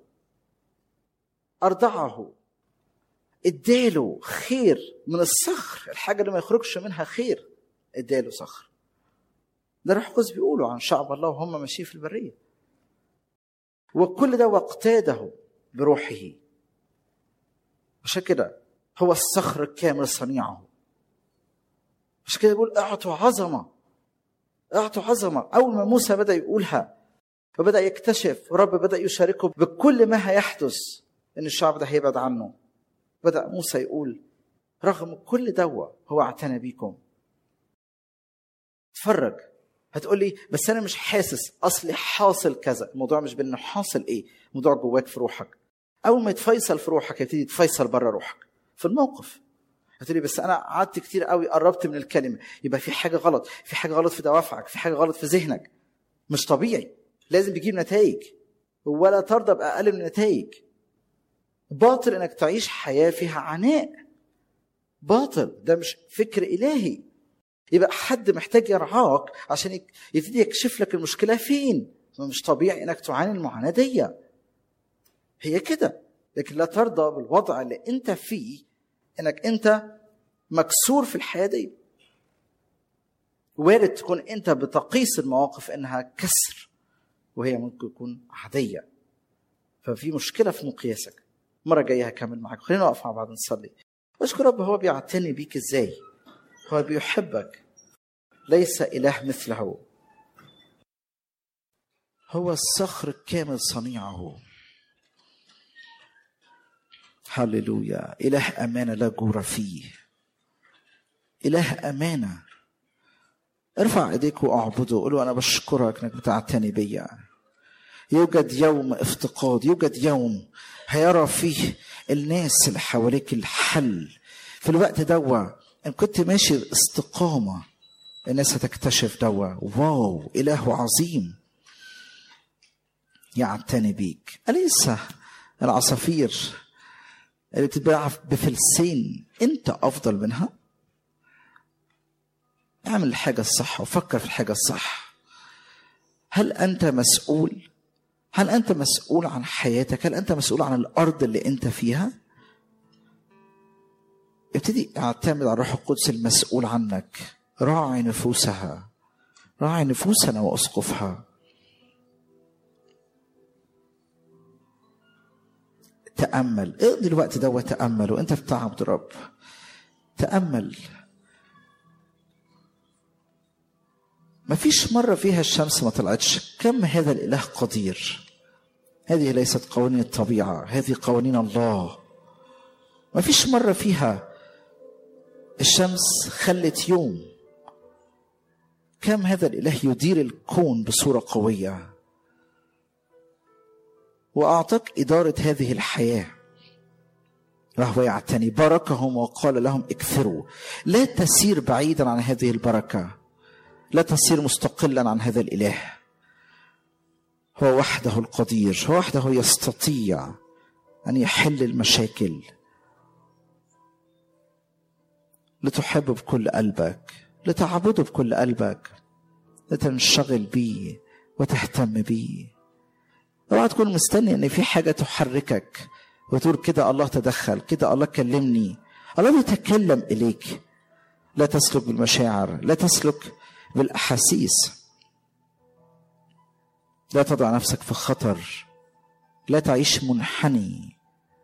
ارضعه اداله خير من الصخر الحاجه اللي ما يخرجش منها خير اداله صخر ده الروح القدس بيقولوا عن شعب الله وهم ماشيين في البريه وكل ده واقتاده بروحه عشان كده هو الصخر الكامل صنيعه عشان كده بيقول اعطوا عظمه اعطوا عظمه اول ما موسى بدا يقولها فبدا يكتشف ورب بدا يشاركه بكل ما هيحدث ان الشعب ده هيبعد عنه بدا موسى يقول رغم كل دوا هو اعتنى بيكم اتفرج هتقول لي بس انا مش حاسس اصلي حاصل كذا الموضوع مش بانه حاصل ايه الموضوع جواك في روحك اول ما يتفيصل في روحك يبتدي يتفيصل بره روحك في الموقف هتقولي بس انا قعدت كتير قوي قربت من الكلمه يبقى في حاجه غلط في حاجه غلط في دوافعك في حاجه غلط في ذهنك مش طبيعي لازم بيجيب نتائج ولا ترضى باقل من النتائج باطل انك تعيش حياه فيها عناء باطل ده مش فكر الهي يبقى حد محتاج يرعاك عشان يبتدي يكشف لك المشكله فين مش طبيعي انك تعاني المعاناه دي هي كده لكن لا ترضى بالوضع اللي انت فيه انك انت مكسور في الحياه دي وارد تكون انت بتقيس المواقف انها كسر وهي ممكن تكون عاديه ففي مشكله في مقياسك المره الجايه هكمل معاك خلينا نقف مع بعض نصلي اشكر رب هو بيعتني بيك ازاي هو بيحبك ليس اله مثله هو الصخر الكامل صنيعه هللويا اله امانه لا جور فيه اله امانه ارفع ايديك واعبده قول له انا بشكرك انك بتعتني بيا يوجد يوم افتقاد يوجد يوم هيرى فيه الناس اللي حواليك الحل في الوقت دوا ان كنت ماشي باستقامه الناس هتكتشف دوا واو اله عظيم يعتني بيك اليس العصافير اللي بتتباع بفلسين انت افضل منها اعمل الحاجة الصح وفكر في الحاجة الصح هل أنت مسؤول هل أنت مسؤول عن حياتك هل أنت مسؤول عن الأرض اللي أنت فيها ابتدي اعتمد على الروح القدس المسؤول عنك راعي نفوسها راعي نفوسنا وأسقفها تأمل اقضي الوقت ده وتأمل وانت بتعبد الرب تأمل ما فيش مرة فيها الشمس ما طلعتش كم هذا الإله قدير هذه ليست قوانين الطبيعة هذه قوانين الله ما فيش مرة فيها الشمس خلت يوم كم هذا الإله يدير الكون بصورة قوية وأعطاك إدارة هذه الحياة وهو يعتني باركهم وقال لهم اكثروا لا تسير بعيدا عن هذه البركه لا تصير مستقلا عن هذا الاله هو وحده القدير هو وحده يستطيع ان يحل المشاكل لتحبه بكل قلبك لتعبده بكل قلبك لتنشغل بيه وتهتم بيه اوعى تكون مستني ان في حاجه تحركك وتقول كده الله تدخل كده الله كلمني الله بيتكلم اليك لا تسلك بالمشاعر لا تسلك بالاحاسيس لا تضع نفسك في خطر لا تعيش منحني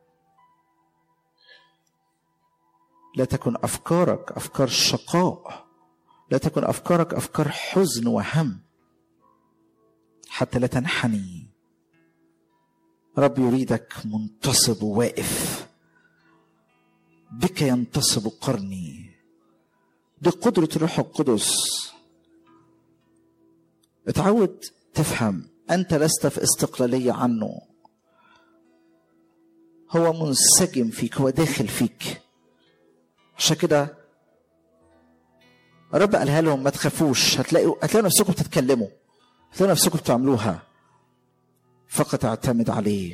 لا تكن افكارك افكار شقاء لا تكن افكارك افكار حزن وهم حتى لا تنحني رب يريدك منتصب وواقف بك ينتصب قرني دي قدرة الروح القدس اتعود تفهم أنت لست في استقلالية عنه هو منسجم فيك هو داخل فيك عشان كده الرب قالها لهم ما تخافوش هتلاقوا هتلاقوا نفسكم بتتكلموا هتلاقوا نفسكم بتعملوها فقط اعتمد عليه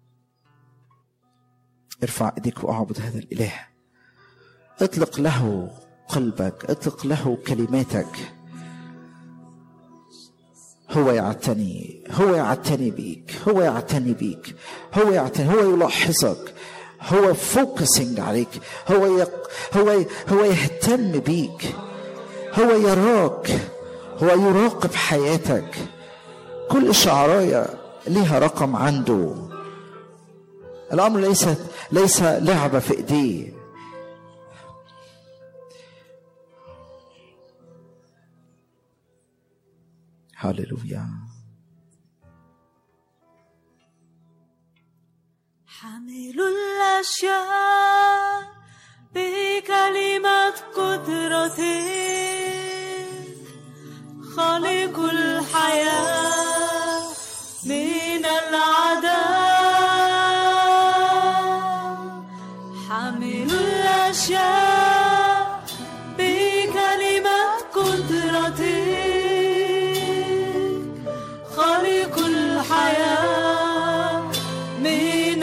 ارفع ايديك واعبد هذا الاله اطلق له قلبك اطلق له كلماتك هو يعتني هو يعتني بيك هو يعتني بيك هو يعتني هو يلاحظك هو فوكسنج عليك هو يق... هو هو يهتم بيك هو يراك هو يراقب حياتك كل شعرايه ليها رقم عنده الامر ليس ليس لعبه في ايديه هللويا حامل الأشياء بكلمة قدرتك خالق الحياة من العدم حامل الأشياء بكلمة قدرتك خالق الحياة من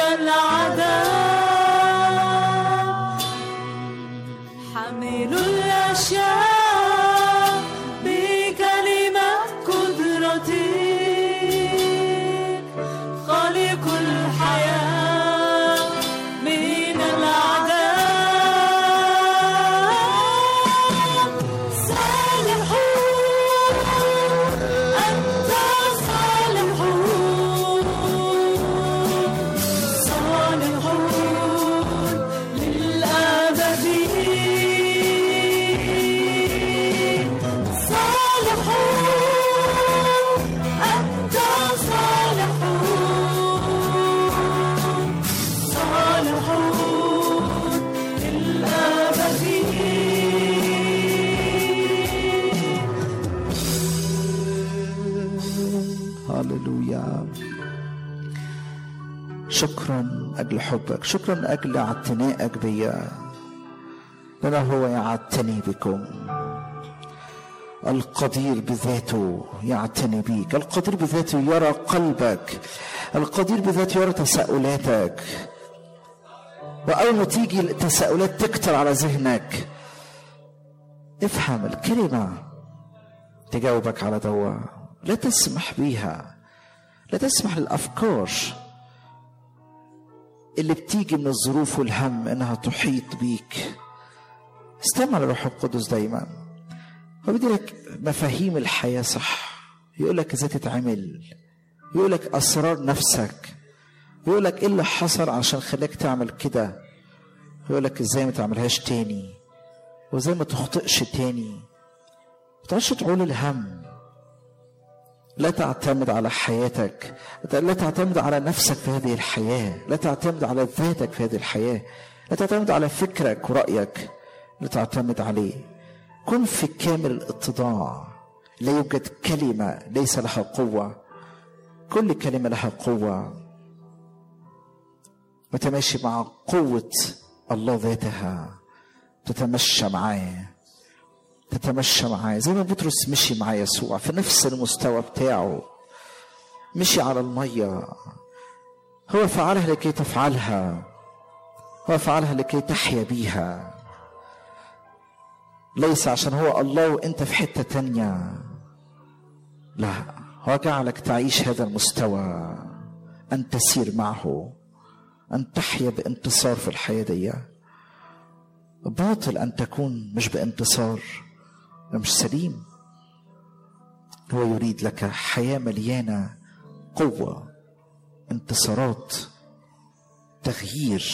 العدم حامل الأشياء بكلمة قدرتك شكرا أجل حبك شكرا أجل اعتنائك بيا لأنه هو يعتني بكم القدير بذاته يعتني بيك القدير بذاته يرى قلبك القدير بذاته يرى تساؤلاتك وأول ما تيجي التساؤلات تكتر على ذهنك افهم الكلمة تجاوبك على دوا لا تسمح بيها لا تسمح للأفكار اللي بتيجي من الظروف والهم انها تحيط بيك استمع للروح القدس دايما هو بيديلك مفاهيم الحياة صح يقولك ازاي تتعمل يقولك اسرار نفسك يقولك ايه اللي حصل عشان خلاك تعمل كده يقولك ازاي ما تعملهاش تاني وازاي ما تخطئش تاني ما تعول الهم لا تعتمد على حياتك لا تعتمد على نفسك في هذه الحياة لا تعتمد على ذاتك في هذه الحياة لا تعتمد على فكرك ورأيك لا تعتمد عليه كن في كامل الاتضاع لا يوجد كلمة ليس لها قوة كل كلمة لها قوة وتماشي مع قوة الله ذاتها تتمشى معاه تتمشى معاه زي ما بطرس مشي مع يسوع في نفس المستوى بتاعه مشي على المية هو فعلها لكي تفعلها هو فعلها لكي تحيا بيها ليس عشان هو الله وانت في حتة تانية لا هو جعلك تعيش هذا المستوى أن تسير معه أن تحيا بانتصار في الحياة دي باطل أن تكون مش بانتصار ده مش سليم هو يريد لك حياة مليانة قوة انتصارات تغيير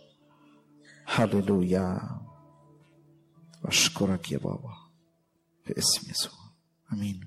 هللويا أشكرك يا بابا في اسم يسوع أمين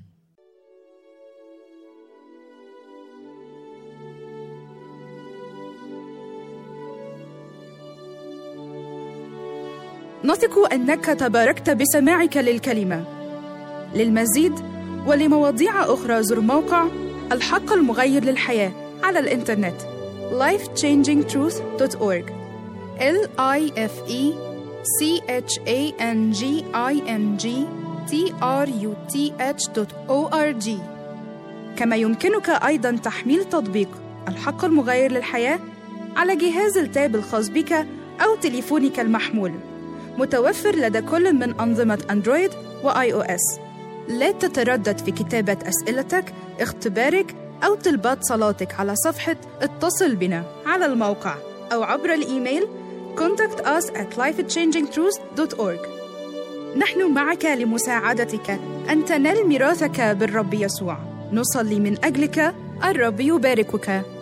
نثق انك تباركت بسماعك للكلمه للمزيد ولمواضيع اخرى زر موقع الحق المغير للحياه على الانترنت lifechangingtruth.org l i f e c h a n g i n g t r u t h.org كما يمكنك ايضا تحميل تطبيق الحق المغير للحياه على جهاز التاب الخاص بك او تليفونك المحمول متوفر لدى كل من أنظمة أندرويد وآي أو إس. لا تتردد في كتابة أسئلتك، اختبارك أو طلبات صلاتك على صفحة اتصل بنا على الموقع أو عبر الإيميل contact us at lifechangingtruth.org نحن معك لمساعدتك أن تنال ميراثك بالرب يسوع نصلي من أجلك الرب يباركك